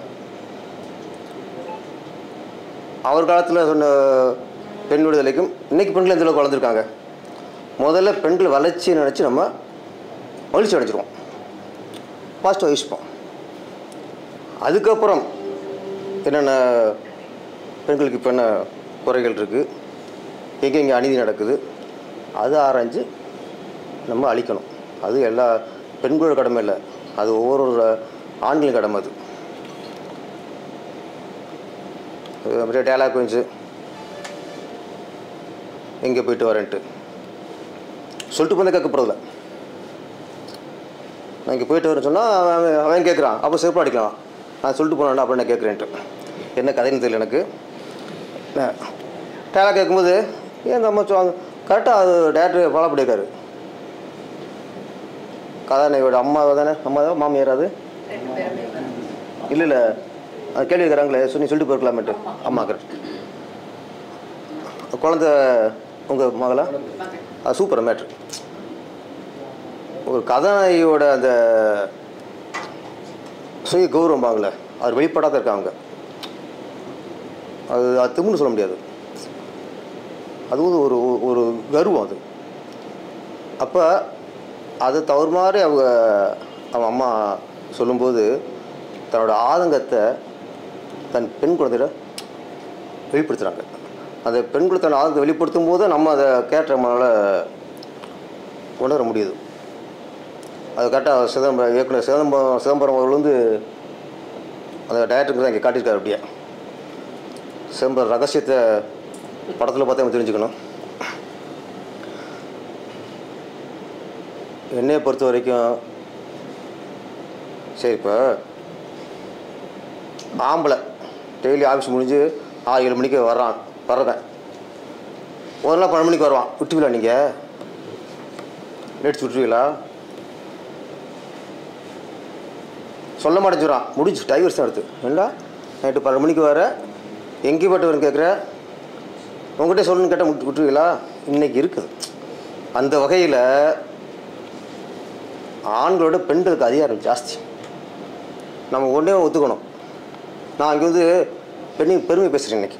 Speaker 7: அவர் காலத்தில் சொன்ன பெண் விடுதலைக்கும் இன்னைக்கு பெண்கள் எந்த அளவுக்கு வளர்ந்துருக்காங்க முதல்ல பெண்கள் வளர்ச்சியை நினச்சி நம்ம மகிழ்ச்சி அடைஞ்சிருவோம் பாசிட்டிவ் யோசிப்போம் அதுக்கப்புறம் என்னென்ன பெண்களுக்கு இப்போ என்ன குறைகள் இருக்குது எங்கெங்கே அநீதி நடக்குது அது ஆராய்ஞ்சு நம்ம அழிக்கணும் அது எல்லா பெண்களோட கடமை இல்லை அது ஒவ்வொரு ஆண்களின் கடமை அது அது அப்படியே டேலாக் கொஞ்சம் எங்கே போயிட்டு வரேன்ட்டு சொல்லிட்டு போனால் கேட்கப்படுறதில்ல நான் இங்கே போயிட்டு வரேன்னு சொன்னால் அவன் அவன் கேட்குறான் அப்போ செருப்பு அடிக்கலாம் நான் சொல்லிட்டு போனேன்டா அப்படின்னு நான் கேட்குறேன்ட்டு என்ன கதைன்னு தெரியல எனக்கு டேலாக் கேட்கும்போது ஏன் நம்ம சொல்லுவாங்க கரெக்டாக அது டேரக்டர் ஃபாலோ பண்ணியிருக்காரு கதாநாயகியோட அம்மா தானே அம்மா தான் மாமியார் அது இல்லை இல்லை அது கேள்வி கேட்குறாங்களே சொல்லி சொல்லிட்டு போயிருக்கலாமேட்டு அம்மா கரெக்ட் குழந்த உங்கள் மகளா அது சூப்பர் மேட்ரு ஒரு கதாநாயகியோட அந்த சுய கௌரவம் பாங்கள அது வெளிப்படாத இருக்காங்க அது அது திமுன்னு சொல்ல முடியாது அது வந்து ஒரு ஒரு கர்வம் அது அப்போ அது தவறு மாதிரி அவங்க அவன் அம்மா சொல்லும்போது தன்னோட ஆதங்கத்தை தன் பெண் குழந்தையிட வெளிப்படுத்துகிறாங்க அந்த பெண் குழந்தை தன் ஆதங்கத்தை வெளிப்படுத்தும் போது நம்ம அதை கேட்ட நம்மளால் உணர முடியுது அது கரெக்டாக சிதம்பரம் இயக்குனர் சிதம்பரம் சிதம்பரம் அவர்கள் வந்து அந்த டேரக்டருக்கு தான் இங்கே காட்டியிருக்காரு அப்படியே சிதம்பரம் ரகசியத்தை படத்தில் பார்த்தா நம்ம தெரிஞ்சுக்கணும் என்னையை பொறுத்த வரைக்கும் சரி இப்போ ஆம்பளை டெய்லி ஆஃபீஸ் முடிஞ்சு ஆறு ஏழு மணிக்கு வர்றான் வர்றவன் ஒரு நாள் பன்னெண்டு மணிக்கு வருவான் விட்டுவீங்களா நீங்கள் லேட்ஸ் விட்டுருவீங்களா சொல்ல மாட்டேங்கிறான் முடிஞ்சு டைவர்ஸ் தான் எடுத்து ஏண்டா நைட்டு பன்னெண்டு மணிக்கு வர எங்கே போட்டு வரேன்னு கேட்குற உங்கள்கிட்ட சொல்லணும்னு கேட்டால் விட்டு விட்டுருவீங்களா இன்னைக்கு இருக்குது அந்த வகையில் ஆண்களோட பெண்களுக்கு அதிகாரம் ஜாஸ்தி நம்ம ஒன்றே ஒத்துக்கணும் நான் இங்கே வந்து பெண்ணின் பெருமை பேசுகிறேன் இன்னைக்கு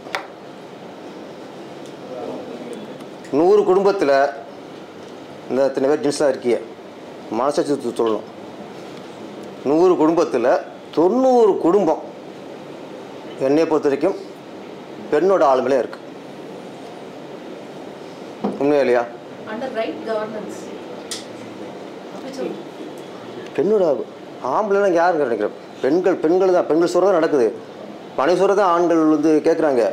Speaker 7: நூறு குடும்பத்தில் இந்த இத்தனை பேர் ஜென்ஸாக இருக்கிய மனசாட்சி சொல்லணும் நூறு குடும்பத்தில் தொண்ணூறு குடும்பம் என்னையை பொறுத்த வரைக்கும் பெண்ணோட ஆளுமையிலே இருக்கு உண்மையா இல்லையா
Speaker 3: அண்டர் ரைட் கவர்னன்ஸ்
Speaker 7: பெண்ணோட ஆம்பளைலாம் யாருங்க நினைக்கிறேன் பெண்கள் பெண்கள் தான் பெண்கள் சொல்கிறது நடக்குது மனைவி சொல்கிறது தான் ஆண்கள் வந்து கேட்குறாங்க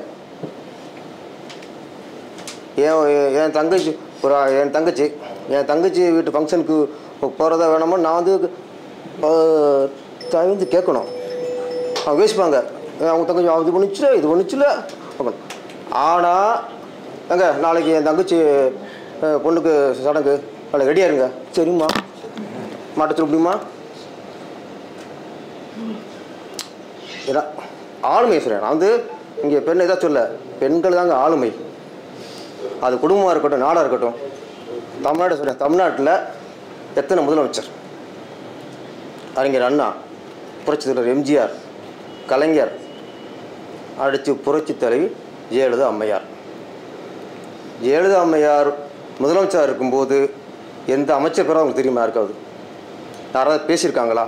Speaker 7: என் என் தங்கச்சி ஒரு ஆ- என் தங்கச்சி என் தங்கச்சி வீட்டு ஃபங்க்ஷனுக்கு போகிறதா வேணாமோ நான் வந்து அஹ், தாய் வந்து கேட்கணும் அவங்க யோசிப்பாங்க ஏன் அவங்க தங்கச்சி அது பண்ணிச்சுல இது பண்ணிச்சுல ஆனால் எங்க நாளைக்கு என் தங்கச்சி அஹ், பொண்ணுக்கு சடங்கு நாளைக்கு ரெடியாக இருங்க சரிம்மா மாட்ட சொல்ல முடியுமா இதான் ஆளுமை சொல்கிறேன் நான் வந்து இங்கே பெண் எதாவது சொல்ல பெண்கள் தாங்க ஆளுமை அது குடும்பமாக இருக்கட்டும் நாடாக இருக்கட்டும் தமிழ்நாடு சொல்கிறேன் தமிழ்நாட்டில் எத்தனை முதலமைச்சர் அறிஞர் அண்ணா புரட்சி தலைவர் எம்ஜிஆர் கலைஞர் அடுத்து புரட்சி தலைவி ஜெயலலிதா அம்மையார் ஜெயலலிதா அம்மையார் முதலமைச்சராக இருக்கும்போது எந்த அமைச்சர் பேரும் அவங்களுக்கு தெரியுமா இருக்காது யாராவது பேசியிருக்காங்களா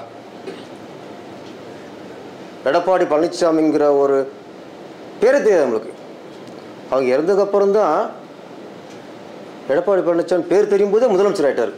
Speaker 7: எடப்பாடி பழனிசாமிங்கிற ஒரு பேரே தெரியாது நம்மளுக்கு அவங்க இறந்ததுக்கப்புறம் தான் எடப்பாடி பழனிசாமி பேர் தெரியும் போதே முதலமைச்சர் ஆயிட்டார்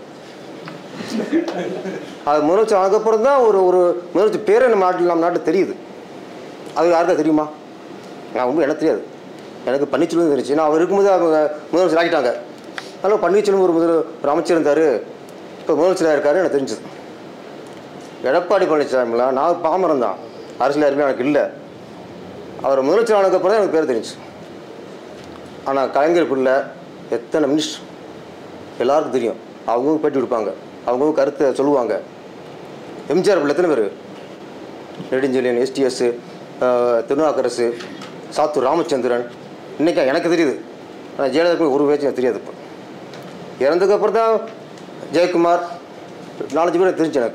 Speaker 7: அது முதலமைச்சர் ஆனதுக்கப்புறம் தான் ஒரு ஒரு முதலமைச்சர் பேரே நம்ம நாட்டில் நம்ம நாட்டில் தெரியுது அது யாருக்கா தெரியுமா நான் ரொம்ப எனக்கு தெரியாது எனக்கு பன்னீர்செல்வம் தெரிஞ்சு நான் அவர் இருக்கும்போது அவங்க முதலமைச்சர் ஆகிட்டாங்க அதனால் பன்னீர்செல்வம் ஒரு முதல் ஒரு அமைச்சர் இருந்தார் இப்போ முதலமைச்சராக இருக்காரு எனக்கு தெரிஞ்சது எடப்பாடி பழனிசாமிலாம் நான் பாமரம் தான் அரசியல் யாருமே எனக்கு இல்லை அவர் முதலமைச்சர் ஆனதுக்கப்புறம் தான் எனக்கு பேர் தெரிஞ்சு ஆனால் கலைஞருக்குள்ள எத்தனை மினிஸ்டர் எல்லாருக்கும் தெரியும் அவங்களும் பேட்டி கொடுப்பாங்க அவங்களும் கருத்தை சொல்லுவாங்க எம்ஜிஆர் பிள்ளை எத்தனை பேர் நெடுஞ்செழியன் எஸ்டிஎஸ் திருநாக்கரசு சாத்தூர் ராமச்சந்திரன் இன்றைக்கி எனக்கு தெரியுது ஆனால் ஜெயலலிதாவுக்கு ஒரு பேச்சு எனக்கு தெரியாது இப்போ இறந்ததுக்கப்புறம் தான் ஜெயக்குமார் நாலஞ்சு பேர் தெரிஞ்சு எனக்கு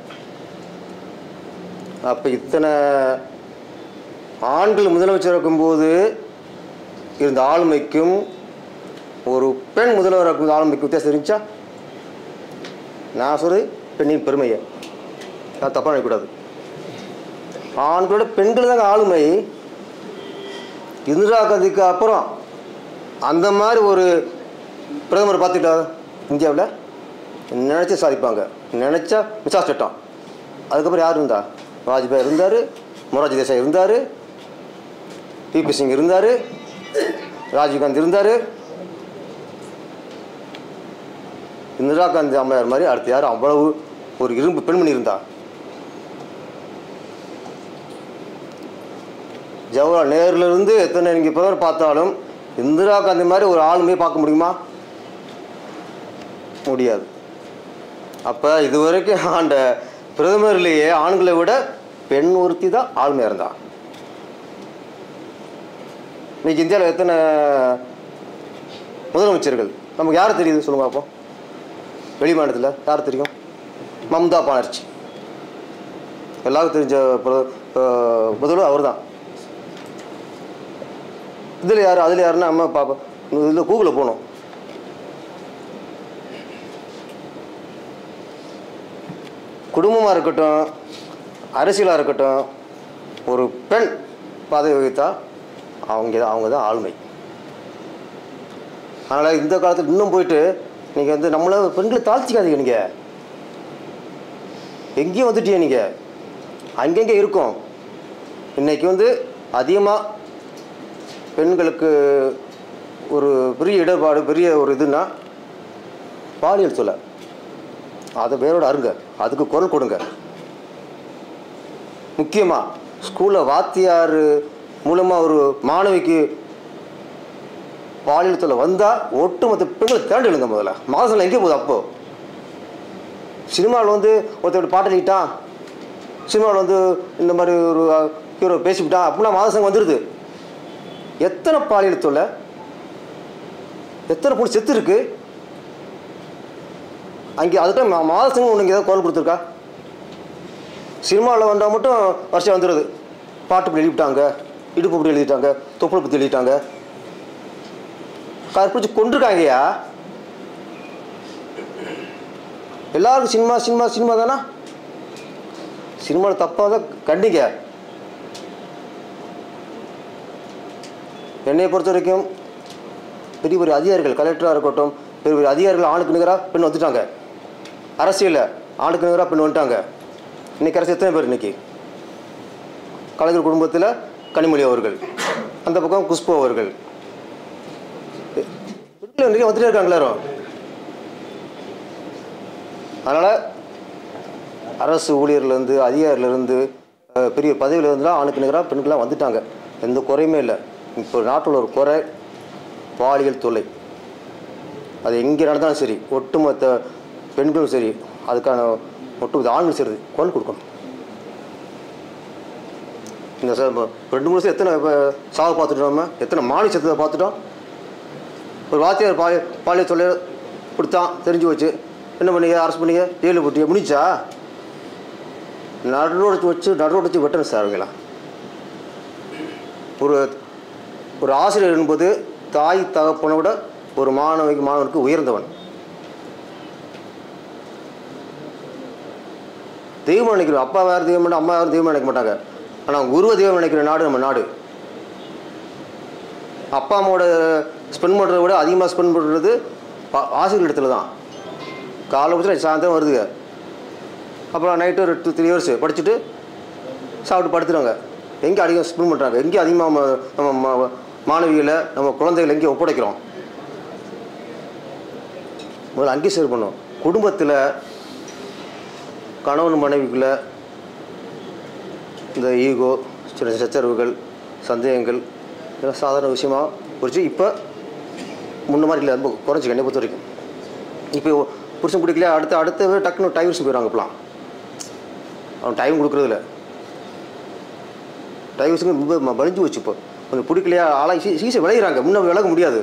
Speaker 7: அப்போ இத்தனை ஆண்கள் முதலமைச்சர் இருக்கும்போது இருந்த ஆளுமைக்கும் ஒரு பெண் முதல்வர் இருக்கும் ஆளுமைக்கு வித்தியாசம் இருந்துச்சா நான் சொல்றது பெண்ணின் பெருமையை நான் தப்பாக நினைக்கக்கூடாது ஆண்களோட பெண்கள் தாங்க ஆளுமை இந்திரா காந்திக்கு அப்புறம் அந்த மாதிரி ஒரு பிரதமர் பார்த்துட்டா இந்தியாவில் நினச்சி சாதிப்பாங்க நினச்சா மிசா சட்டம் அதுக்கப்புறம் யார் இருந்தா வாஜ்பாய் இருந்தார் மொராஜி தேசாய் இருந்தார் பிபி சிங் இருந்தார் ராஜீவ்காந்தி இருந்தார் இந்திரா காந்தி அம்மையார் மாதிரி அடுத்து யார் அவ்வளவு ஒரு இரும்பு பெண்மணி இருந்தா ஜவஹர்லால் நேருல இருந்து எத்தனை நீங்கள் பிரதமர் பார்த்தாலும் இந்திரா காந்தி மாதிரி ஒரு ஆளுமையை பார்க்க முடியுமா முடியாது அப்போ இதுவரைக்கும் ஆண்ட பிரதமர்லேயே ஆண்களை விட பெண் ஒருத்தி தான் ஆளுமையாக இருந்தா இன்னைக்கு இந்தியாவில் எத்தனை முதலமைச்சர்கள் நமக்கு யார் தெரியுது சொல்லுங்க அப்போ வெளி மாநிலத்தில் யார் தெரியும் மம்தா பானர்ஜி எல்லாருக்கும் தெரிஞ்ச பிர- அஹ் முதல்வர் அவர் தான் இதில் யார் அதில் யாருன்னா அம்மா பார்ப்போம் இதில் கூகுளில் போகணும் குடும்பமாக இருக்கட்டும் அரசியலாக இருக்கட்டும் ஒரு பெண் பதவி வகித்தா அவங்க தான் அவங்க தான் ஆளுமை அதனால் இந்த காலத்தில் இன்னும் போயிட்டு நீங்கள் வந்து நம்மள பெண்களை தாழ்த்திக்காதீங்க நீங்கள் எங்கேயும் வந்துட்டீங்க நீங்கள் அங்கங்கே இருக்கும் இன்னைக்கு வந்து அதிகமாக பெண்களுக்கு ஒரு பெரிய இடர்பாடு பெரிய ஒரு இதுன்னா பாலியல் சொல்ல அதை வேரோட அருங்க அதுக்கு குரல் கொடுங்க முக்கியமாக ஸ்கூலில் வாத்தியார் மூலமாக ஒரு மாணவிக்கு பாலியல் தொல்லை வந்தால் ஒட்டுமொத்த பெண்களை திரண்டு எழுங்க முதல்ல மாதம் எங்கே போகுது அப்போ சினிமாவில் வந்து ஒருத்தர் பாட்டு எழுதிட்டான் சினிமாவில் வந்து இந்த மாதிரி ஒரு ஹீரோ பேசிவிட்டான் அப்படின்னா மாதசங்க வந்துடுது எத்தனை பாலியல் தொல்லை எத்தனை பொண்ணு செத்து இருக்கு அங்கே அதுக்கு மாதசங்க உனக்கு ஏதாவது குரல் கொடுத்துருக்கா சினிமாவில் வந்தால் மட்டும் வருஷம் வந்துடுது பாட்டு இப்படி எழுதிட்டாங்க இடுப்பு இப்படி எழுதிட்டாங்க தொப்புளை பற்றி எழுதிட்டாங்க கற்பிடிச்சு கொண்டிருக்காங்கய்யா எல்லாருக்கும் சினிமா சினிமா சினிமா தானா சினிமாவில் தப்பாக தான் கண்டிங்க என்னை பொறுத்த வரைக்கும் பெரிய பெரிய அதிகாரிகள் கலெக்டராக இருக்கட்டும் பெரிய பெரிய அதிகாரிகள் ஆணுக்கு நிகராக பெண் வந்துட்டாங்க அரசியலில் ஆணுக்கு நிகராக பெண் வந்துட்டாங்க இன்னைக்கு அரசு எத்தனை பேர் இன்னைக்கு கலைஞர் குடும்பத்தில் கனிமொழி அவர்கள் அந்த பக்கம் குஷ்பு அவர்கள் பெண்கள் நிறைய வந்துட்டே இருக்காங்க எல்லாரும் அதனால் அரசு ஊழியர்லேருந்து அதிகாரிலேருந்து அஹ், பெரிய பதவியில் இருந்துலாம் ஆணுக்கு நிகராக பெண்கள்லாம் வந்துட்டாங்க எந்த குறையுமே இல்லை இப்போ நாட்டில் ஒரு குறை பாலியல் தொல்லை அது எங்கே நடந்தாலும் சரி ஒட்டுமொத்த பெண்களும் சரி அதுக்கான ஒட்டுமொத்த ஆண்கள் சரி குரல் கொடுக்கணும் இந்த ச- இப்ப ரெண்டு மூணு வருஷம் எத்தனை இப்ப சாவு பார்த்துட்டோம் நம்ம எத்தனை மாநில சத்தத்தை பார்த்துட்டோம் ஒரு வாத்தியார் பாலியல் பாலியல் தொல்லை கொடுத்தான் தெரிஞ்சு வச்சு என்ன பண்ணீங்க அரசு பண்ணீங்க ஜெயிலில் போட்டீங்க முடிஞ்சா நடுரோடு வச்சு நடுரோடு வச்சு வெட்டணும் சார் அவங்களாம் ஒரு ஒரு ஆசிரியர் என்பது தாய் தகப்பனை விட ஒரு மாணவிக்கு மாணவனுக்கு உயர்ந்தவன் தெய்வம் நினைக்கிறோம் அப்பா வேறு தெய்வம் இல்லை, அம்மா வேறு தெய்வம் நினைக்க மாட்டாங்க ஆனால் குருவ தெய்வம் நினைக்கிற நாடு நம்ம நாடு அப்பா அம்மாவோட ஸ்பெண்ட் பண்ணுறத விட அதிகமாக ஸ்பெண்ட் பண்ணுறது ஆசிரியர் இடத்துல தான் காலை பிடிச்சி சாயந்தரம் வருதுங்க அப்புறம் நைட்டு ஒரு டூ த்ரீ ஹவர்ஸ் படிச்சுட்டு சாப்பிட்டு படுத்துறாங்க எங்கே அதிகம் ஸ்பெண்ட் பண்ணுறாங்க எங்கே அதிகமாக நம்ம நம்ம மா- மாணவிகளை நம்ம குழந்தைகளை எங்கே ஒப்படைக்கிறோம் முதல்ல அங்கேயே சேர் பண்ணோம் குடும்பத்தில் கணவன் மனைவிக்குள்ள இந்த ஈகோ சின்ன சச்சரவுகள் சந்தேகங்கள் இதெல்லாம் சாதாரண விஷயமா குறித்து இப்போ முன்ன மாதிரி இல்லை ரொம்ப குறைஞ்சி என்னை பொறுத்த வரைக்கும் இப்போ புருஷன் பிடிக்கல அடுத்த அடுத்த டக்குன்னு டைவர்ஸ் போயிடுவாங்க இப்போலாம் அவன் டைம் கொடுக்குறதில்ல டைவர்ஸுங்க ரொம்ப ம- வலிஞ்சு வச்சு இப்போ கொஞ்சம் பிடிக்கலையா ஆளாக சீ சீசை விளையிறாங்க முன்ன விலக முடியாது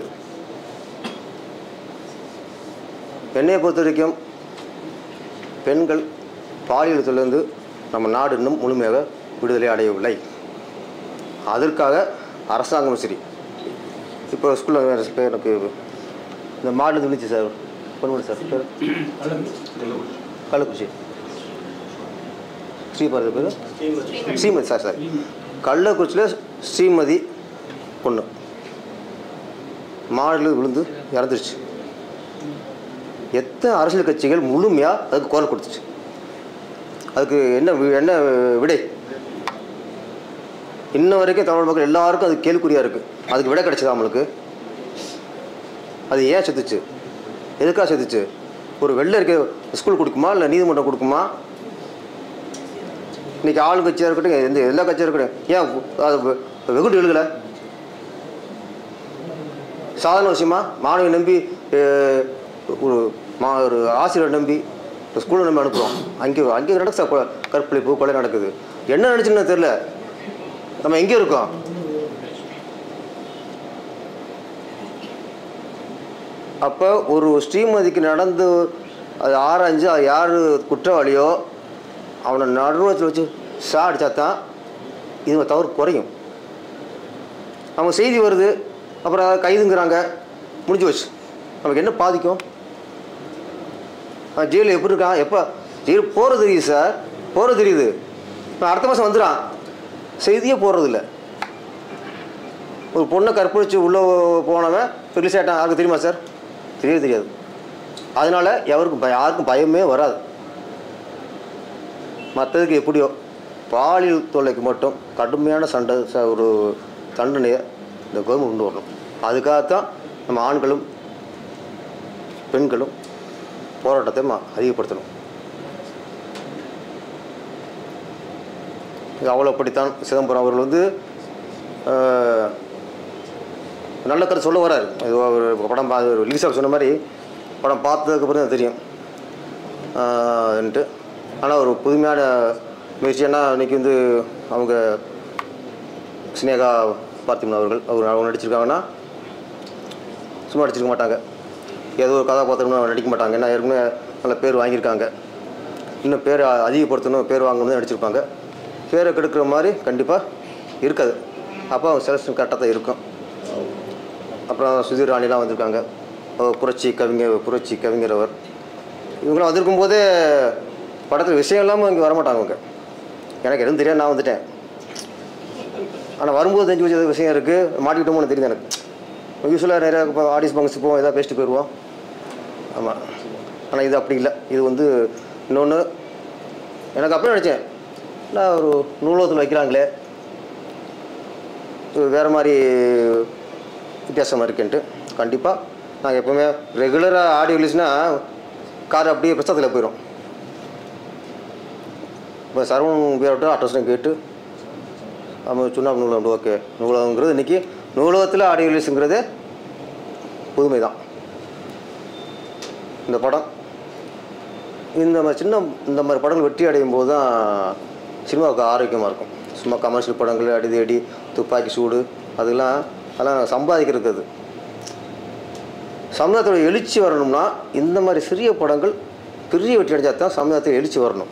Speaker 7: என்னையை பொறுத்த வரைக்கும் பெண்கள் பாலியலத்திலிருந்து நம்ம நாடு இன்னும் முழுமையாக விடுதலை அடையவில்லை அதற்காக அரசாங்கமும் சரி இப்போ ஸ்கூலில் பேர் எனக்கு இந்த மாடு இருந்துச்சு சார் பொன்முடி சார் பேர் கள்ளக்குறிச்சி ஸ்ரீபாரதி பேர் ஸ்ரீமதி சார் சார் கள்ளக்குறிச்சியில் ஸ்ரீமதி பொண்ணு மாடலு விழுந்து இறந்துருச்சு எத்தனை அரசியல் கட்சிகள் முழுமையாக அதுக்கு குரல் கொடுத்துச்சு அதுக்கு என்ன வி- என்ன விடை இன்ன வரைக்கும் தமிழ் மக்கள் எல்லாருக்கும் அது கேள்விக்குறியாக இருக்குது அதுக்கு விடை கிடைச்சதா நம்மளுக்கு அது ஏன் செத்துச்சு எதுக்காக செத்துச்சு ஒரு வெள்ளை இருக்க ஸ்கூல் கொடுக்குமா இல்லை நீதிமன்றம் கொடுக்குமா இன்னைக்கு ஆளு கட்சியாக இருக்கட்டும் எந்த எல்லா கட்சியாக இருக்கட்டும் ஏன் அது வெ- வெகுண்டு எழுகலை சாதாரண விஷயமா மாணவியை நம்பி அஹ், ஒரு மா ஒரு ஆசிரியரை நம்பி ஒரு ஸ்கூலை நம்பி அனுப்புகிறோம் அங்கே அங்கே நடக்கு சார் கொ- கற்பழிப்பு கொலை நடக்குது என்ன நினச்சுன்னு தெரில நம்ம எங்கே இருக்கோம் அப்போ ஒரு ஸ்ரீமதிக்கு நடந்து அது ஆராய்ஞ்சு அது யார் குற்றவாளியோ அவனை நடுவத்தில் வச்சு சா அடித்தா தான் இது தவறு குறையும் அவங்க செய்தி வருது அப்புறம் அதை கைதுங்கிறாங்க முடிஞ்சு வச்சு நமக்கு என்ன பாதிக்கும் அவன் ஜெயிலில் எப்படி இருக்கான் எப்போ ஜெயில் போகிறது தெரியுது சார் போகிறது தெரியுது நான் அடுத்த மாதம் வந்துடான் செய்தியே போடுறதில்ல ஒரு பொண்ணை கற்பழிச்சு உள்ளே போனவன் ரிலீஸ் ஆகிட்டான் யாருக்கு தெரியுமா சார் தெரியவே தெரியாது அதனால் எவருக்கும் பய யாருக்கும் பயமே வராது மற்றதுக்கு எப்படியோ பாலியல் தொல்லைக்கு மட்டும் கடுமையான சண்டை ச- ஒரு தண்டனையை இந்த கவர்மெண்ட் கொண்டு வரணும் அதுக்காகத்தான் நம்ம ஆண்களும் பெண்களும் போராட்டத்தை ம- அதிகப்படுத்தணும் இது அவ்வளோப்படித்தான் சிதம்பரம் அவர்கள் வந்து ஆஹ், நல்ல கருத்து சொல்ல வராரு இது ஒரு படம் பா ரிலீஸ் ஆக சொன்ன மாதிரி படம் பார்த்ததுக்கப்புறம் தான் தெரியும் ன்ட்டு ஆனால் ஒரு புதுமையான முயற்சி ஏன்னா இன்னைக்கு வந்து அவங்க சினேகா பார்த்திபன் அவர்கள் அவர் அவங்க நடிச்சிருக்காங்கன்னா சும்மா நடிச்சிருக்க மாட்டாங்க ஏதோ ஒரு கதாபாத்திரம்னு நடிக்க மாட்டாங்க ஏன்னா ஏற்கனவே நல்ல பேர் வாங்கியிருக்காங்க இன்னும் பேர் அதிகப்படுத்தணும் பேர் வாங்கணும் நடிச்சிருப்பாங்க பேரை கெடுக்கிற மாதிரி கண்டிப்பாக இருக்காது அப்போ அவங்க செலக்ஷன் கரெக்டாக தான் இருக்கும் அப்புறம் சுதீர் ராணிலாம் வந்திருக்காங்க அவர் புரட்சி கவிஞர் புரட்சி கவிஞர் அவர் இவங்களாம் வந்திருக்கும் போதே படத்தில் விஷயம் இல்லாமல் இங்கே வரமாட்டாங்க அவங்க எனக்கு எதுவும் தெரியாது நான் வந்துட்டேன் ஆனால் வரும்போது தெரிஞ்சு வச்ச விஷயம் இருக்குது மாட்டிக்கிட்டோமோன்னு தெரியுது எனக்கு யூஸ்வலாக நிறையா இப்போ ஆடியன்ஸ் ஃபங்க்ஸ் போவோம் எதாவது பேசிட்டு போயிடுவோம் ஆமாம் ஆனால் இது அப்படி இல்லை இது வந்து இன்னொன்று எனக்கு அப்போ நினச்சேன் நான் ஒரு நூலகத்தில் வைக்கிறாங்களே இது வேறு மாதிரி வித்தியாசமாக இருக்குன்ட்டு கண்டிப்பாக நாங்கள் எப்போவுமே ரெகுலராக ஆடியோ ரிலீஸ்னால் கார் அப்படியே பிரசத்தில் போயிடும் இப்போ சரவணன் பேரோட அட்ரஸ்லாம் கேட்டு நம்ம சுண்ணாம்பு நூலகம் ஓகே நூலகங்கிறது இன்றைக்கி நூலகத்தில் ஆடியோ ரிலீஸுங்கிறது புதுமை தான் இந்த படம் இந்த மாதிரி சின்ன இந்த மாதிரி படங்கள் வெற்றி அடையும் போது தான் சினிமாவுக்கு ஆரோக்கியமாக இருக்கும் சும்மா கமர்ஷியல் படங்கள் அடி தேடி துப்பாக்கி சூடு அதெல்லாம் அதெல்லாம் சம்பாதிக்கிறது அது சமுதாயத்தோட எழுச்சி வரணும்னா இந்த மாதிரி சிறிய படங்கள் பெரிய வெற்றி அடைஞ்சா தான் சமுதாயத்தில் எழுச்சி வரணும்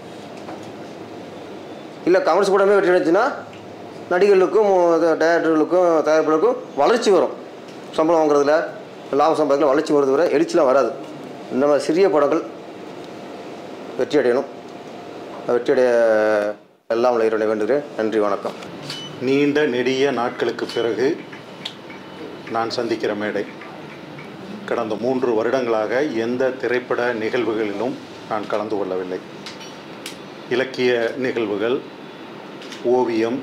Speaker 7: இல்லை கமர்ஸ் படமே வெற்றி அடைஞ்சுன்னா நடிகர்களுக்கும் டேரக்டர்களுக்கும் தயாரிப்பாளருக்கும் வளர்ச்சி வரும் சம்பளம் வாங்குறதுல லாபம் சம்பாதிக்கல வளர்ச்சி வருது வர எழுச்சிலாம் வராது இந்த மாதிரி சிறிய படங்கள் வெற்றி அடையணும் வெற்றி அடைய எல்லாம் வல்ல இறைவனை வேண்டுகிறேன் நன்றி வணக்கம்
Speaker 8: நீண்ட நெடிய நாட்களுக்கு பிறகு நான் சந்திக்கிற மேடை கடந்த மூன்று வருடங்களாக எந்த திரைப்பட நிகழ்வுகளிலும் நான் கலந்து கொள்ளவில்லை இலக்கிய நிகழ்வுகள் ஓவியம்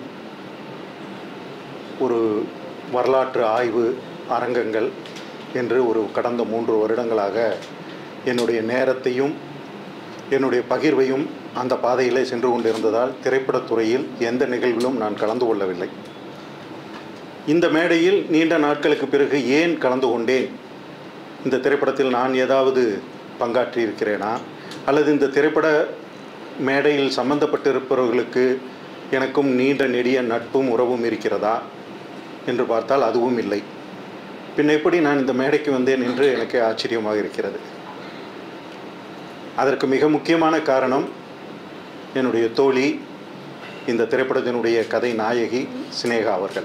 Speaker 8: ஒரு வரலாற்று ஆய்வு அரங்கங்கள் என்று ஒரு கடந்த மூன்று வருடங்களாக என்னுடைய நேரத்தையும் என்னுடைய பகிர்வையும் அந்த பாதையிலே சென்று கொண்டிருந்ததால் திரைப்படத் துறையில் எந்த நிகழ்விலும் நான் கலந்து கொள்ளவில்லை இந்த மேடையில் நீண்ட நாட்களுக்கு பிறகு ஏன் கலந்து கொண்டேன் இந்த திரைப்படத்தில் நான் ஏதாவது பங்காற்றி இருக்கிறேனா அல்லது இந்த திரைப்பட மேடையில் சம்பந்தப்பட்டிருப்பவர்களுக்கு எனக்கும் நீண்ட நெடிய நட்பும் உறவும் இருக்கிறதா என்று பார்த்தால் அதுவும் இல்லை பின் எப்படி நான் இந்த மேடைக்கு வந்தேன் என்று எனக்கு ஆச்சரியமாக இருக்கிறது அதற்கு மிக முக்கியமான காரணம் என்னுடைய தோழி இந்த திரைப்படத்தினுடைய கதை நாயகி சினேகா அவர்கள்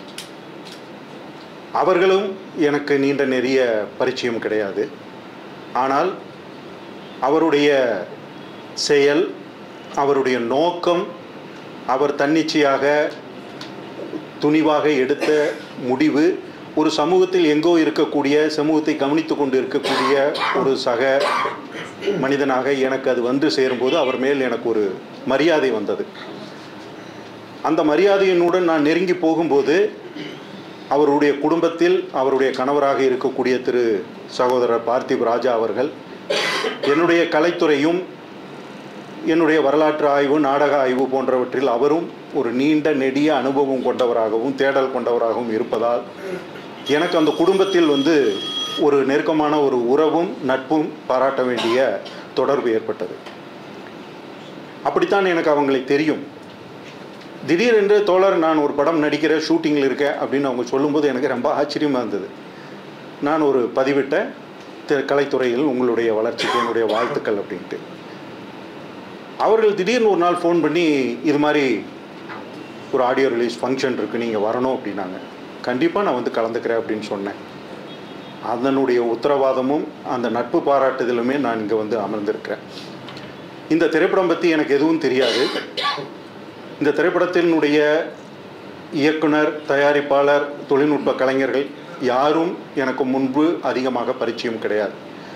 Speaker 8: அவர்களும் எனக்கு நீண்ட நெறிய பரிச்சயம் கிடையாது ஆனால் அவருடைய செயல் அவருடைய நோக்கம் அவர் தன்னிச்சையாக துணிவாக எடுத்த முடிவு ஒரு சமூகத்தில் எங்கோ இருக்கக்கூடிய சமூகத்தை கவனித்து கொண்டு இருக்கக்கூடிய ஒரு சக மனிதனாக எனக்கு அது வந்து சேரும்போது அவர் மேல் எனக்கு ஒரு மரியாதை வந்தது அந்த மரியாதையினுடன் நான் நெருங்கி போகும்போது அவருடைய குடும்பத்தில் அவருடைய கணவராக இருக்கக்கூடிய திரு சகோதரர் பார்த்திப் ராஜா அவர்கள் என்னுடைய கலைத்துறையும் என்னுடைய வரலாற்று ஆய்வு நாடக ஆய்வு போன்றவற்றில் அவரும் ஒரு நீண்ட நெடிய அனுபவம் கொண்டவராகவும் தேடல் கொண்டவராகவும் இருப்பதால் எனக்கு அந்த குடும்பத்தில் வந்து ஒரு நெருக்கமான ஒரு உறவும் நட்பும் பாராட்ட வேண்டிய தொடர்பு ஏற்பட்டது அப்படித்தான் எனக்கு அவங்களை தெரியும் திடீரென்று தோழர் நான் ஒரு படம் நடிக்கிற ஷூட்டிங்கில் இருக்கேன் அப்படின்னு அவங்க சொல்லும்போது எனக்கு ரொம்ப ஆச்சரியமாக இருந்தது நான் ஒரு பதிவிட்ட தி- கலைத்துறையில் உங்களுடைய வளர்ச்சிக்கு என்னுடைய வாழ்த்துக்கள் அப்படின்ட்டு அவர்கள் திடீர்னு ஒரு நாள் ஃபோன் பண்ணி இது மாதிரி ஒரு ஆடியோ ரிலீஸ் ஃபங்க்ஷன் இருக்குது நீங்கள் வரணும் அப்படின்னாங்க கண்டிப்பாக நான் வந்து கலந்துக்கிறேன் அப்படின்னு சொன்னேன் அதனுடைய உத்தரவாதமும் அந்த நட்பு பாராட்டுதலுமே நான் இங்கே வந்து அமர்ந்திருக்கிறேன் இந்த திரைப்படம் பற்றி எனக்கு எதுவும் தெரியாது இந்த திரைப்படத்தினுடைய இயக்குனர் தயாரிப்பாளர் தொழில்நுட்ப கலைஞர்கள் யாரும் எனக்கு முன்பு அதிகமாக பரிச்சயம் கிடையாது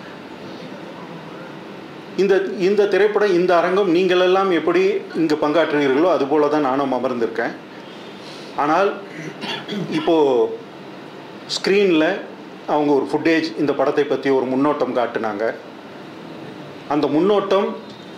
Speaker 8: இந்த இந்த திரைப்படம் இந்த அரங்கம் நீங்களெல்லாம் எப்படி இங்கே பங்காற்றுனீர்களோ அதுபோல தான் நானும் அமர்ந்திருக்கேன் ஆனால் இப்போது ஸ்க்ரீனில் அவங்க ஒரு ஃபுட்டேஜ் இந்த படத்தை பற்றி ஒரு முன்னோட்டம் காட்டுனாங்க அந்த முன்னோட்டம்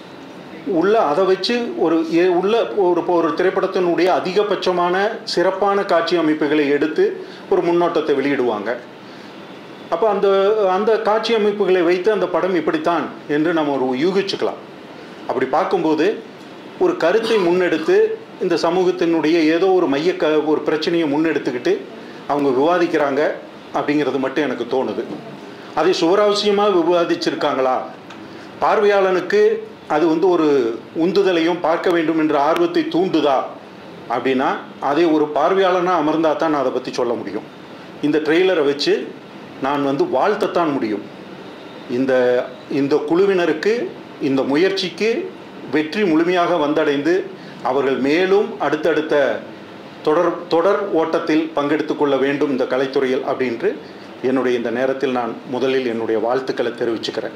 Speaker 8: உள்ள அதை வச்சு ஒரு ஏ- உள்ள ஒரு இப்போ ஒரு திரைப்படத்தினுடைய அதிகபட்சமான சிறப்பான காட்சி அமைப்புகளை எடுத்து ஒரு முன்னோட்டத்தை வெளியிடுவாங்க அப்போ அந்த அந்த காட்சி அமைப்புகளை வைத்து அந்த படம் இப்படித்தான் என்று நம்ம ஒரு யூகிச்சுக்கலாம் அப்படி பார்க்கும்போது ஒரு கருத்தை முன்னெடுத்து இந்த சமூகத்தினுடைய ஏதோ ஒரு மைய க ஒரு பிரச்சனையை முன்னெடுத்துக்கிட்டு அவங்க விவாதிக்கிறாங்க அப்படிங்கிறது மட்டும் எனக்கு தோணுது அதை சுவராவசியமாக விவாதிச்சிருக்காங்களா பார்வையாளனுக்கு அது வந்து ஒரு உந்துதலையும் பார்க்க வேண்டும் என்ற ஆர்வத்தை தூண்டுதா அப்படின்னா அதை ஒரு பார்வையாளனாக அமர்ந்தா தான் நான் அதை பற்றி சொல்ல முடியும் இந்த ட்ரெய்லரை வச்சு நான் வந்து வாழ்த்தத்தான் முடியும் இந்த இந்த குழுவினருக்கு இந்த முயற்சிக்கு வெற்றி முழுமையாக வந்தடைந்து அவர்கள் மேலும் அடுத்தடுத்த தொடர் தொடர் ஓட்டத்தில் பங்கெடுத்து கொள்ள வேண்டும் இந்த கலைத்துறையில் அப்படின்று என்னுடைய இந்த நேரத்தில் நான் முதலில் என்னுடைய வாழ்த்துக்களை தெரிவிச்சுக்கிறேன்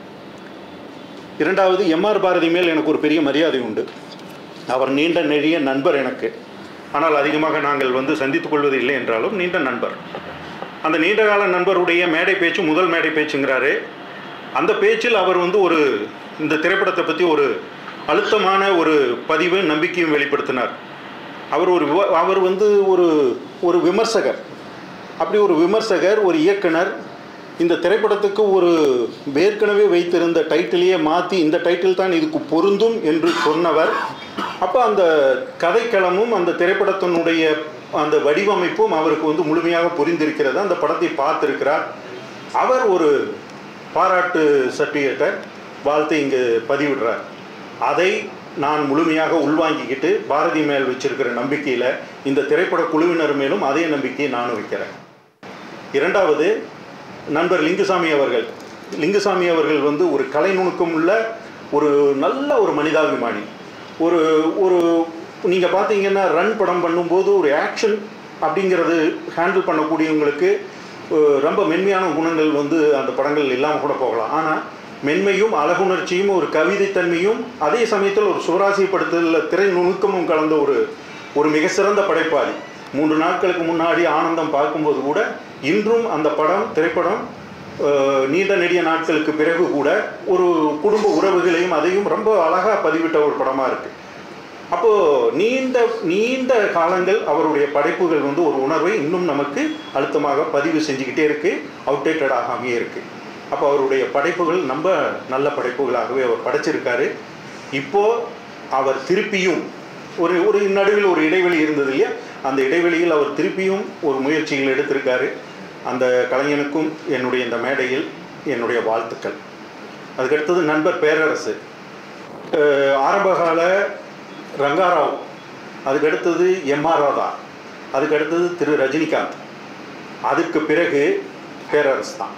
Speaker 8: இரண்டாவது எம்ஆர் பாரதி மேல் எனக்கு ஒரு பெரிய மரியாதை உண்டு அவர் நீண்ட நெறிய நண்பர் எனக்கு ஆனால் அதிகமாக நாங்கள் வந்து சந்தித்துக் கொள்வது இல்லை என்றாலும் நீண்ட நண்பர் அந்த நீண்டகால நண்பருடைய மேடை பேச்சு முதல் மேடை பேச்சுங்கிறாரு அந்த பேச்சில் அவர் வந்து ஒரு இந்த திரைப்படத்தை பற்றி ஒரு அழுத்தமான ஒரு பதிவு நம்பிக்கையும் வெளிப்படுத்தினார் அவர் ஒரு விவ- அவர் வந்து ஒரு ஒரு விமர்சகர் அப்படி ஒரு விமர்சகர் ஒரு இயக்குனர் இந்த திரைப்படத்துக்கு ஒரு ஏற்கனவே வைத்திருந்த டைட்டிலையே மாற்றி இந்த டைட்டில் தான் இதுக்கு பொருந்தும் என்று சொன்னவர் அப்போ அந்த கதைக்களமும் அந்த திரைப்படத்தினுடைய அந்த வடிவமைப்பும் அவருக்கு வந்து முழுமையாக புரிந்திருக்கிறது அந்த படத்தை பார்த்திருக்கிறார் அவர் ஒரு பாராட்டு சர்டிஃபிகேட்டை வாழ்த்து இங்கு பதிவிடுறார் அதை நான் முழுமையாக உள்வாங்கிக்கிட்டு பாரதி மேல் வச்சிருக்கிற நம்பிக்கையில் இந்த திரைப்பட குழுவினர் மேலும் அதே நம்பிக்கையை நானும் வைக்கிறேன் இரண்டாவது நண்பர் லிங்குசாமி அவர்கள் லிங்குசாமி அவர்கள் வந்து ஒரு கலை நுணுக்கம் உள்ள ஒரு நல்ல ஒரு மனிதாபிமானி ஒரு ஒரு நீங்கள் பார்த்தீங்கன்னா ரன் படம் பண்ணும்போது ஒரு ஆக்ஷன் அப்படிங்கிறது ஹேண்டில் பண்ணக்கூடியவங்களுக்கு அஹ், ரொம்ப மென்மையான குணங்கள் வந்து அந்த படங்கள் இல்லாமல் கூட போகலாம் ஆனால் மென்மையும் அழகுணர்ச்சியும் ஒரு கவிதைத்தன்மையும் அதே சமயத்தில் ஒரு சுவராசியப்படுத்தல திரை நுணுக்கமும் கலந்த ஒரு ஒரு மிக சிறந்த படைப்பாளி மூன்று நாட்களுக்கு முன்னாடி ஆனந்தம் பார்க்கும்போது கூட இன்றும் அந்த படம் திரைப்படம் அஹ், நீண்ட நெடிய நாட்களுக்கு பிறகு கூட ஒரு குடும்ப உறவுகளையும் அதையும் ரொம்ப அழகாக பதிவிட்ட ஒரு படமாக இருக்குது அப்போது நீண்ட நீண்ட காலங்கள் அவருடைய படைப்புகள் வந்து ஒரு உணர்வை இன்னும் நமக்கு அழுத்தமாக பதிவு செஞ்சுக்கிட்டே இருக்குது அவுடேட்டட் ஆகாமையே இருக்குது அப்போ அவருடைய படைப்புகள் ரொம்ப நல்ல படைப்புகளாகவே அவர் படைச்சிருக்காரு இப்போது அவர் திருப்பியும் ஒரு ஒரு நடுவில் ஒரு இடைவெளி இருந்தது இல்லையா அந்த இடைவெளியில் அவர் திருப்பியும் ஒரு முயற்சிகள் எடுத்திருக்காரு அந்த கலைஞனுக்கும் என்னுடைய இந்த மேடையில் என்னுடைய வாழ்த்துக்கள் அதுக்கடுத்தது நண்பர் பேரரசு அஹ் ஆரம்பகால ரங்காராவ் அதுக்கடுத்தது எம்ஆர் ராதா அதுக்கடுத்தது திரு ரஜினிகாந்த் அதுக்கு பிறகு பேரரசு தான்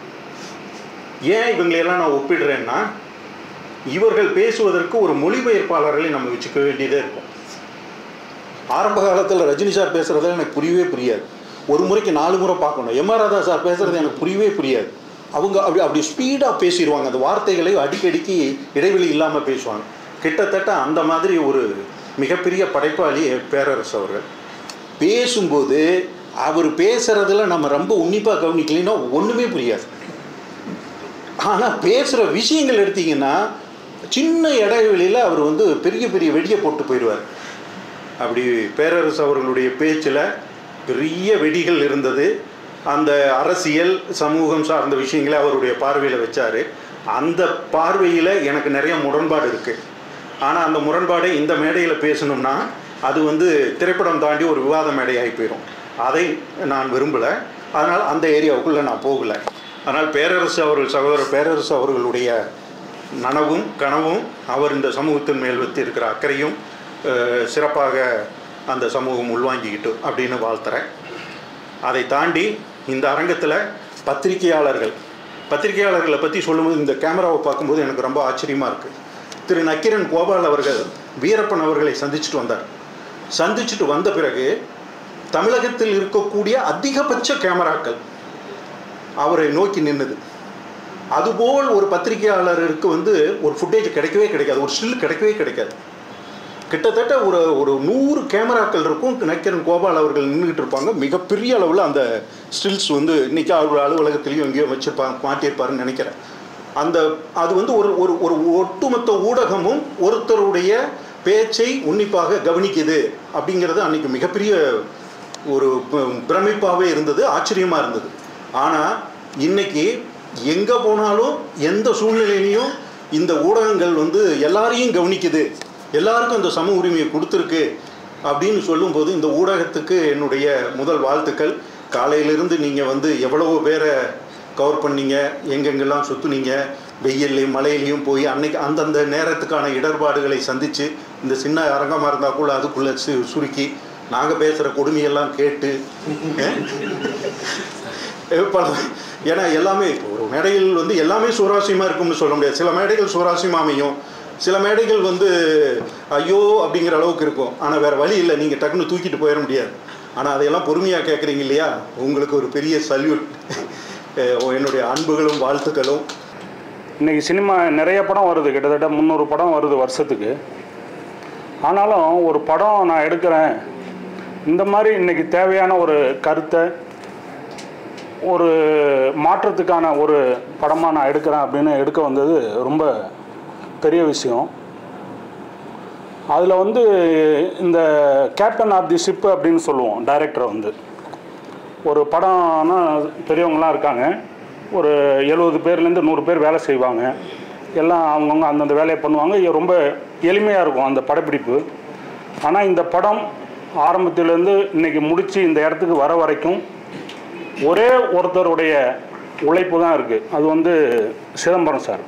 Speaker 8: ஏன் இவங்களையெல்லாம் நான் ஒப்பிடுறேன்னா இவர்கள் பேசுவதற்கு ஒரு மொழிபெயர்ப்பாளர்களை நம்ம வச்சுக்க வேண்டியதே இருக்கும் ஆரம்ப காலத்தில் ரஜினி சார் பேசுகிறதெல்லாம் எனக்கு புரியவே புரியாது ஒரு முறைக்கு நாலு முறை பார்க்கணும் எம் ஆர் ராதா சார் பேசுகிறது எனக்கு புரியவே புரியாது அவங்க அப்படி அப்படி ஸ்பீடாக பேசிடுவாங்க அந்த வார்த்தைகளை அடிக்கடிக்கு இடைவெளி இல்லாமல் பேசுவாங்க கிட்டத்தட்ட அந்த மாதிரி ஒரு மிகப்பெரிய படைப்பாளி பேரரசு அவர்கள் பேசும்போது அவர் பேசுறதுல நம்ம ரொம்ப உன்னிப்பாக கவனிக்கலைன்னா ஒன்றுமே புரியாது ஆனால் பேசுகிற விஷயங்கள் எடுத்தீங்கன்னா சின்ன இடைவெளியில் அவர் வந்து பெரிய பெரிய வெடியை போட்டு போயிடுவார் அப்படி பேரரசு அவர்களுடைய பேச்சில் பெரிய வெடிகள் இருந்தது அந்த அரசியல் சமூகம் சார்ந்த விஷயங்களை அவருடைய பார்வையில் வச்சார் அந்த பார்வையில் எனக்கு நிறைய முரண்பாடு இருக்குது ஆனால் அந்த முரண்பாடை இந்த மேடையில் பேசணும்னா அது வந்து திரைப்படம் தாண்டி ஒரு விவாத மேடையாகி போயிடும் அதை நான் விரும்பலை அதனால் அந்த ஏரியாவுக்குள்ளே நான் போகலை ஆனால் பேரரசு அவர்கள் சகோதரர் பேரரசு அவர்களுடைய நனவும் கனவும் அவர் இந்த சமூகத்தின் மேல் வைத்து இருக்கிற அக்கறையும் அஹ், சிறப்பாக அந்த சமூகம் உள்வாங்கிக்கிட்டு அப்படின்னு வாழ்த்துறேன் அதை தாண்டி இந்த அரங்கத்தில் பத்திரிகையாளர்கள் பத்திரிகையாளர்களை பற்றி சொல்லும்போது இந்த கேமராவை பார்க்கும்போது எனக்கு ரொம்ப ஆச்சரியமாக இருக்குது திரு நக்கிரன் கோபால் அவர்கள் வீரப்பன் அவர்களை சந்திச்சுட்டு வந்தார் சந்திச்சுட்டு வந்த பிறகு தமிழகத்தில் இருக்கக்கூடிய அதிகபட்ச கேமராக்கள் அவரை நோக்கி நின்னுது அதுபோல் ஒரு பத்திரிகையாளருக்கு வந்து ஒரு ஃபுட்டேஜ் கிடைக்கவே கிடைக்காது ஒரு ஸ்டில் கிடைக்கவே கிடைக்காது கிட்டத்தட்ட ஒரு ஒரு நூறு கேமராக்கள் இருக்கும் நக்கரன் கோபால் அவர்கள் நின்றுக்கிட்டு இருப்பாங்க மிகப்பெரிய அளவில் அந்த ஸ்டில்ஸ் வந்து இன்றைக்கி அவர் அலுவலகத்திலையும் எங்கேயோ வச்சுருப்பாங்க மாட்டியிருப்பாருன்னு நினைக்கிறேன் அந்த அது வந்து ஒரு ஒரு ஒரு ஒட்டுமொத்த ஊடகமும் ஒருத்தருடைய பேச்சை உன்னிப்பாக கவனிக்குது அப்படிங்கிறது அன்றைக்கி மிகப்பெரிய ஒரு பிரமிப்பாகவே இருந்தது ஆச்சரியமாக இருந்தது ஆனால் இன்னைக்கு எங்கே போனாலும் எந்த சூழ்நிலையிலையும் இந்த ஊடகங்கள் வந்து எல்லாரையும் கவனிக்குது எல்லாருக்கும் இந்த சம உரிமையை கொடுத்துருக்கு அப்படின்னு சொல்லும்போது இந்த ஊடகத்துக்கு என்னுடைய முதல் வாழ்த்துக்கள் காலையிலிருந்து நீங்கள் வந்து எவ்வளவோ பேரை கவர் பண்ணீங்க எங்கெங்கெல்லாம் சுற்றுனீங்க வெயில்லையும் மழையிலையும் போய் அன்னைக்கு அந்தந்த நேரத்துக்கான இடர்பாடுகளை சந்தித்து இந்த சின்ன அரங்கமாக இருந்தால் கூட அதுக்குள்ளே சு சுருக்கி நாங்கள் பேசுகிற கொடுமையெல்லாம் கேட்டு அஹ் பல ஏன்னா எல்லாமே இப்போ ஒரு மேடையில் வந்து எல்லாமே சுவாரஸ்யமாக இருக்கும்னு சொல்ல முடியாது சில மேடைகள் சுவாரஸ்யமாக அமையும் சில மேடைகள் வந்து ஐயோ அப்படிங்கிற அளவுக்கு இருக்கும் ஆனால் வேறு வழி இல்லை நீங்கள் டக்குன்னு தூக்கிட்டு போயிட முடியாது ஆனால் அதையெல்லாம் பொறுமையாக கேட்குறீங்க இல்லையா உங்களுக்கு ஒரு பெரிய சல்யூட் என்னுடைய அன்புகளும் வாழ்த்துக்களும்
Speaker 9: இன்றைக்கி சினிமா நிறைய படம் வருது கிட்டத்தட்ட முந்நூறு படம் வருது வருஷத்துக்கு ஆனாலும் ஒரு படம் நான் எடுக்கிறேன் இந்த மாதிரி இன்றைக்கி தேவையான ஒரு கருத்தை ஒரு மாற்றத்துக்கான ஒரு படமாக நான் எடுக்கிறேன் அப்படின்னு எடுக்க வந்தது ரொம்ப பெரிய விஷயம் அதில் வந்து இந்த கேப்டன் ஆஃப் தி ஷிப் அப்படின்னு சொல்லுவோம் டைரக்டரை வந்து ஒரு படம்னா பெரியவங்களாம் இருக்காங்க ஒரு எழுபது பேர்லேருந்து நூறு பேர் வேலை செய்வாங்க எல்லாம் அவங்கவுங்க அந்தந்த வேலையை பண்ணுவாங்க இது ரொம்ப எளிமையாக இருக்கும் அந்த படப்பிடிப்பு ஆனால் இந்த படம் ஆரம்பத்திலேருந்து இன்னைக்கு முடித்து இந்த இடத்துக்கு வர வரைக்கும் ஒரே ஒருத்தருடைய உழைப்பு தான் இருக்குது அது வந்து சிதம்பரம் சார்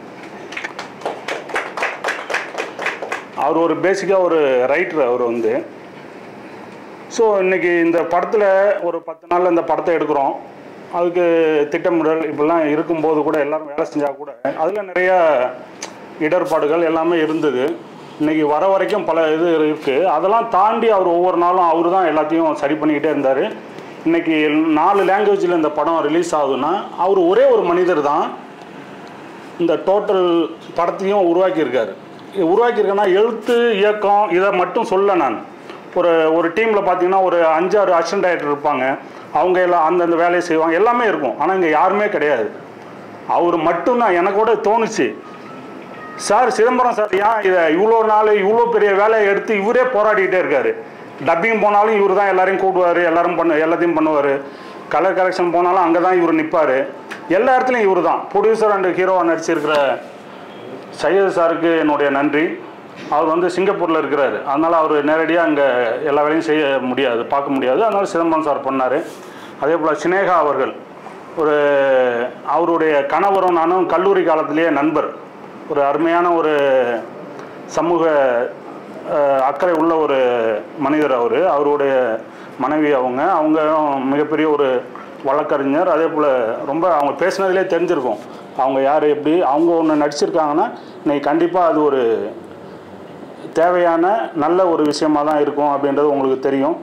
Speaker 9: அவர் ஒரு பேசிக்காக ஒரு ரைட்டர் அவர் வந்து ஸோ இன்னைக்கு இந்த படத்தில் ஒரு பத்து நாளில் இந்த படத்தை எடுக்கிறோம் அதுக்கு திட்டமிடல் இப்படிலாம் இருக்கும்போது கூட எல்லாரும் வேலை செஞ்சால் கூட அதில் நிறைய இடர்பாடுகள் எல்லாமே இருந்தது இன்னைக்கு வர வரைக்கும் பல இது இருக்குது அதெல்லாம் தாண்டி அவர் ஒவ்வொரு நாளும் அவர் தான் எல்லாத்தையும் சரி பண்ணிக்கிட்டே இருந்தார் இன்னைக்கு நாலு லாங்குவேஜில் இந்த படம் ரிலீஸ் ஆகுதுன்னா அவர் ஒரே ஒரு மனிதர் தான் இந்த டோட்டல் படத்தையும் உருவாக்கியிருக்காரு இது உருவாக்கியிருக்கேன்னா எழுத்து இயக்கம் இதை மட்டும் சொல்ல நான் ஒரு ஒரு டீமில் பார்த்தீங்கன்னா ஒரு அஞ்சாறு அசிஸ்டன்ட் டைரக்டர் இருப்பாங்க அவங்க எல்லாம் அந்தந்த வேலையை செய்வாங்க எல்லாமே இருக்கும் ஆனால் இங்கே யாருமே கிடையாது அவர் மட்டும்தான் எனக்கு கூட தோணுச்சு சார் சிதம்பரம் சார் ஏன் இதை இவ்வளோ நாள் இவ்வளோ பெரிய வேலையை எடுத்து இவரே போராடிக்கிட்டே இருக்காரு டப்பிங் போனாலும் இவர் தான் எல்லாரையும் கூடுவார் எல்லாரும் பண்ணு எல்லாத்தையும் பண்ணுவார் கலர் கலெக்ஷன் போனாலும் அங்கே தான் இவர் நிற்பார் எல்லா இடத்துலையும் இவர் தான் ப்ரொடியூசர் அண்ட் ஹீரோவாக நடிச்சிருக்கிற சையது சாருக்கு என்னுடைய நன்றி அவர் வந்து சிங்கப்பூரில் இருக்கிறாரு அதனால் அவர் நேரடியாக அங்கே எல்லா வேலையும் செய்ய முடியாது பார்க்க முடியாது அதனால் சிதம்பரம் சார் பண்ணார் அதே போல் சினேகா அவர்கள் ஒரு அவருடைய கணவரும் நானும் கல்லூரி காலத்திலேயே நண்பர் ஒரு அருமையான ஒரு சமூக அஹ், அக்கறை உள்ள ஒரு மனிதர் அவர் அவருடைய மனைவி அவங்க அவங்க மிகப்பெரிய ஒரு வழக்கறிஞர் அதே போல் ரொம்ப அவங்க பேசுனதுலே தெரிஞ்சிருக்கும் அவங்க யார் எப்படி அவங்க ஒன்று நடிச்சிருக்காங்கன்னா இன்னைக்கு கண்டிப்பாக அது ஒரு தேவையான நல்ல ஒரு விஷயமா தான் இருக்கும் அப்படின்றது உங்களுக்கு தெரியும்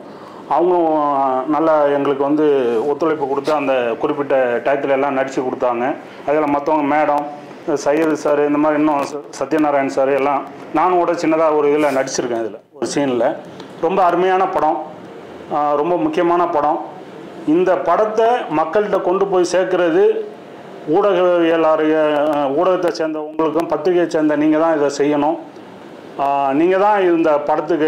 Speaker 9: அவங்களும் நல்லா எங்களுக்கு வந்து ஒத்துழைப்பு கொடுத்து அந்த குறிப்பிட்ட டயத்தில் எல்லாம் நடித்து கொடுத்தாங்க அதில் மற்றவங்க மேடம் சையது சார் இந்த மாதிரி இன்னும் ச- சத்யநாராயண் சார் எல்லாம் நானும் கூட சின்னதாக ஒரு இதில் நடிச்சிருக்கேன் இதில் ஒரு சீனில் ரொம்ப அருமையான படம் ஆஹ் ரொம்ப முக்கியமான படம் இந்த படத்தை மக்கள்கிட்ட கொண்டு போய் சேர்க்கறது ஊடகவியலாளர் அஹ், ஊடகத்தை சேர்ந்த உங்களுக்கும் பத்திரிகையை சேர்ந்த நீங்கள் தான் இதை செய்யணும் நீங்கள் தான் இந்த படத்துக்கு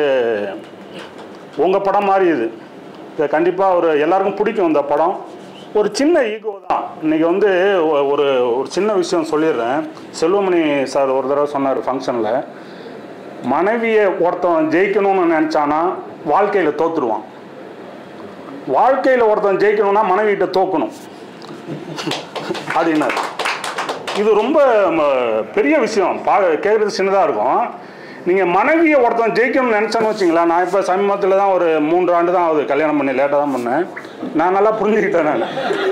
Speaker 9: உங்கள் படம் மாதிரி இது இது கண்டிப்பாக ஒரு எல்லாருக்கும் பிடிக்கும் இந்த படம் ஒரு சின்ன ஈகோ தான் இன்றைக்கி வந்து ஒ- ஒரு ஒரு சின்ன விஷயம் சொல்லிடுறேன் செல்வமணி சார் ஒரு தடவை சொன்னார் ஃபங்க்ஷனில் மனைவியை ஒருத்தன் ஜெயிக்கணும்னு நினச்சானா வாழ்க்கையில் தோத்துருவான் வாழ்க்கையில் ஒருத்தன் ஜெயிக்கணும்னா மனைவிகிட்ட தோக்கணும் அப்படின்னாரு இது ரொம்ப ம, பெரிய விஷயம் பா கேட்குறது சின்னதாக இருக்கும் நீங்கள் மனைவியை ஒருத்தன் ஜெயிக்கணும்னு நினச்சேன்னு வச்சிங்களேன் நான் இப்போ சமீபத்தில் தான் ஒரு மூன்று ஆண்டு தான் ஆகுது கல்யாணம் பண்ணி லேட்டாக தான் பண்ணேன் நான் நல்லா புரிஞ்சுக்கிட்டேன் நான்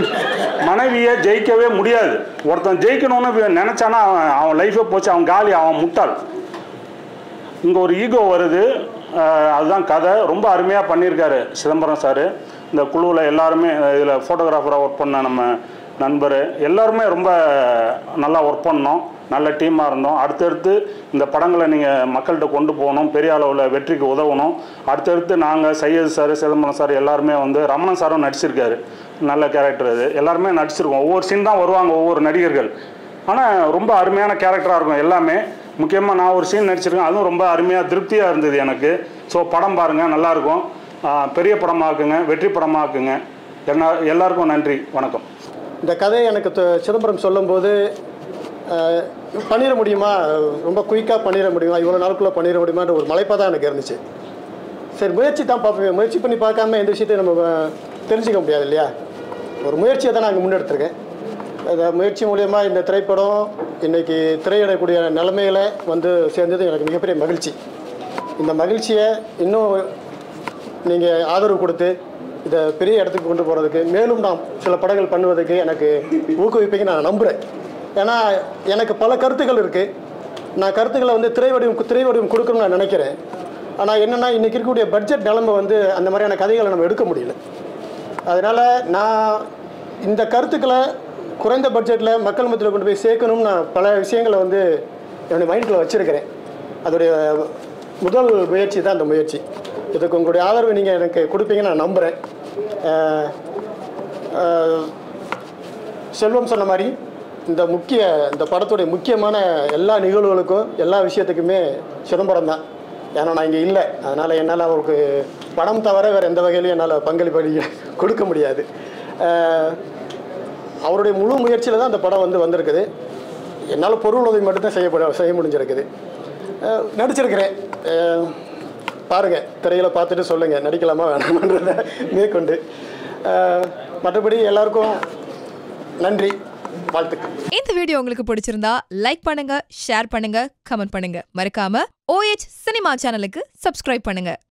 Speaker 9: மனைவியை ஜெயிக்கவே முடியாது ஒருத்தன் ஜெயிக்கணும்னு நினச்சானா அவன் அவன் லைஃபே போச்சு அவன் காலி அவன் முட்டாள் இங்கே ஒரு ஈகோ வருது அஹ் அதுதான் கதை ரொம்ப அருமையாக பண்ணியிருக்காரு சிதம்பரம் சார் இந்த குழுவில் எல்லாருமே இதில் ஃபோட்டோகிராஃபராக ஒர்க் பண்ண நம்ம நண்பர் எல்லாருமே ரொம்ப நல்லா ஒர்க் பண்ணோம் நல்ல டீமாக இருந்தோம் அடுத்தடுத்து இந்த படங்களை நீங்கள் மக்கள்கிட்ட கொண்டு போகணும் பெரிய அளவில் வெற்றிக்கு உதவணும் அடுத்தடுத்து நாங்கள் சையத் சார் சிதம்பரம் சார் எல்லாருமே வந்து ரமணன் சாரும் நடிச்சிருக்காரு நல்ல கேரக்டர் அது எல்லாருமே நடிச்சிருக்கோம் ஒவ்வொரு சீன் தான் வருவாங்க ஒவ்வொரு நடிகர்கள் ஆனால் ரொம்ப அருமையான கேரக்டராக இருக்கும் எல்லாமே முக்கியமாக நான் ஒரு சீன் நடிச்சிருக்கேன் அதுவும் ரொம்ப அருமையாக திருப்தியாக இருந்தது எனக்கு ஸோ படம் பாருங்கள் நல்லாயிருக்கும் பெரிய படமாக்குங்க வெற்றி படமாக்குங்க என்ன எல்லாருக்கும் நன்றி வணக்கம்
Speaker 10: இந்த கதையை எனக்கு த- சிதம்பரம் சொல்லும்போது அஹ், பண்ணிட முடியுமா ரொம்ப குயிக்காக பண்ணிட முடியுமா இவ்வளோ நாளுக்குள்ளே பண்ணிட முடியுமான்ற ஒரு மலைப்பாக தான் எனக்கு இருந்துச்சு சரி முயற்சி தான் பார்ப்போம் முயற்சி பண்ணி பார்க்காம எந்த விஷயத்தையும் நம்ம அஹ், தெரிஞ்சுக்க முடியாது இல்லையா ஒரு முயற்சியை தான் நான் முன்னெடுத்திருக்கேன் அந்த முயற்சி மூலயமா இந்த திரைப்படம் இன்னைக்கு திரையிடக்கூடிய நிலைமையில வந்து சேர்ந்தது எனக்கு மிகப்பெரிய மகிழ்ச்சி இந்த மகிழ்ச்சியை இன்னும் நீங்கள் ஆதரவு கொடுத்து இதை பெரிய இடத்துக்கு கொண்டு போகிறதுக்கு மேலும் நான் சில படங்கள் பண்ணுவதற்கு எனக்கு ஊக்குவிப்பீங்க நான் நம்புகிறேன் ஏன்னா எனக்கு பல கருத்துக்கள் இருக்குது நான் கருத்துக்களை வந்து திரை வடிவம் திரை வடிவம் கொடுக்கணும்னு நான் நினைக்கிறேன் ஆனால் என்னென்னா இன்றைக்கி இருக்கக்கூடிய பட்ஜெட் நிலைமை வந்து அந்த மாதிரியான கதைகளை நம்ம எடுக்க முடியல அதனால் நான் இந்த கருத்துக்களை குறைந்த பட்ஜெட்டில் மக்கள் மத்தியில் கொண்டு போய் சேர்க்கணும்னு நான் பல விஷயங்களை வந்து என்னுடைய மைண்டில் வச்சுருக்கிறேன் அதோடைய முதல் முயற்சி தான் அந்த முயற்சி இதுக்கு உங்களுடைய ஆதரவு நீங்கள் எனக்கு கொடுப்பீங்கன்னு நான் நம்புகிறேன் அஹ், அஹ், செல்வம் சொன்ன மாதிரி இந்த முக்கிய இந்த படத்துடைய முக்கியமான எல்லா நிகழ்வுகளுக்கும் எல்லா விஷயத்துக்குமே சிதம்பரம் தான் ஏன்னா நான் இங்கே இல்லை அதனால் என்னால் அவருக்கு படம் தவிர வேறு எந்த வகையிலையும் என்னால் பங்களிப்பு அளிக்க- கொடுக்க முடியாது அஹ், அவருடைய முழு முயற்சியில் தான் அந்த படம் வந்து வந்திருக்குது என்னால் பொருள் உதவி மட்டும்தான் செய்யப்பட செய்ய முடிஞ்சிருக்குது அஹ், நடிச்சிருக்கிறேன் அஹ், பாருங்க திரையில பார்த்துட்டு சொல்லுங்க நடிக்கலாமா வேணாமான்றத மேற்கொண்டு அஹ், மற்றபடி எல்லாருக்கும் நன்றி வாழ்த்துக்கள்
Speaker 1: இந்த வீடியோ உங்களுக்கு பிடிச்சிருந்தா லைக் பண்ணுங்க ஷேர் பண்ணுங்க கமெண்ட் பண்ணுங்க மறக்காம OH சினிமா சேனலுக்கு சப்ஸ்கிரைப் பண்ணுங்க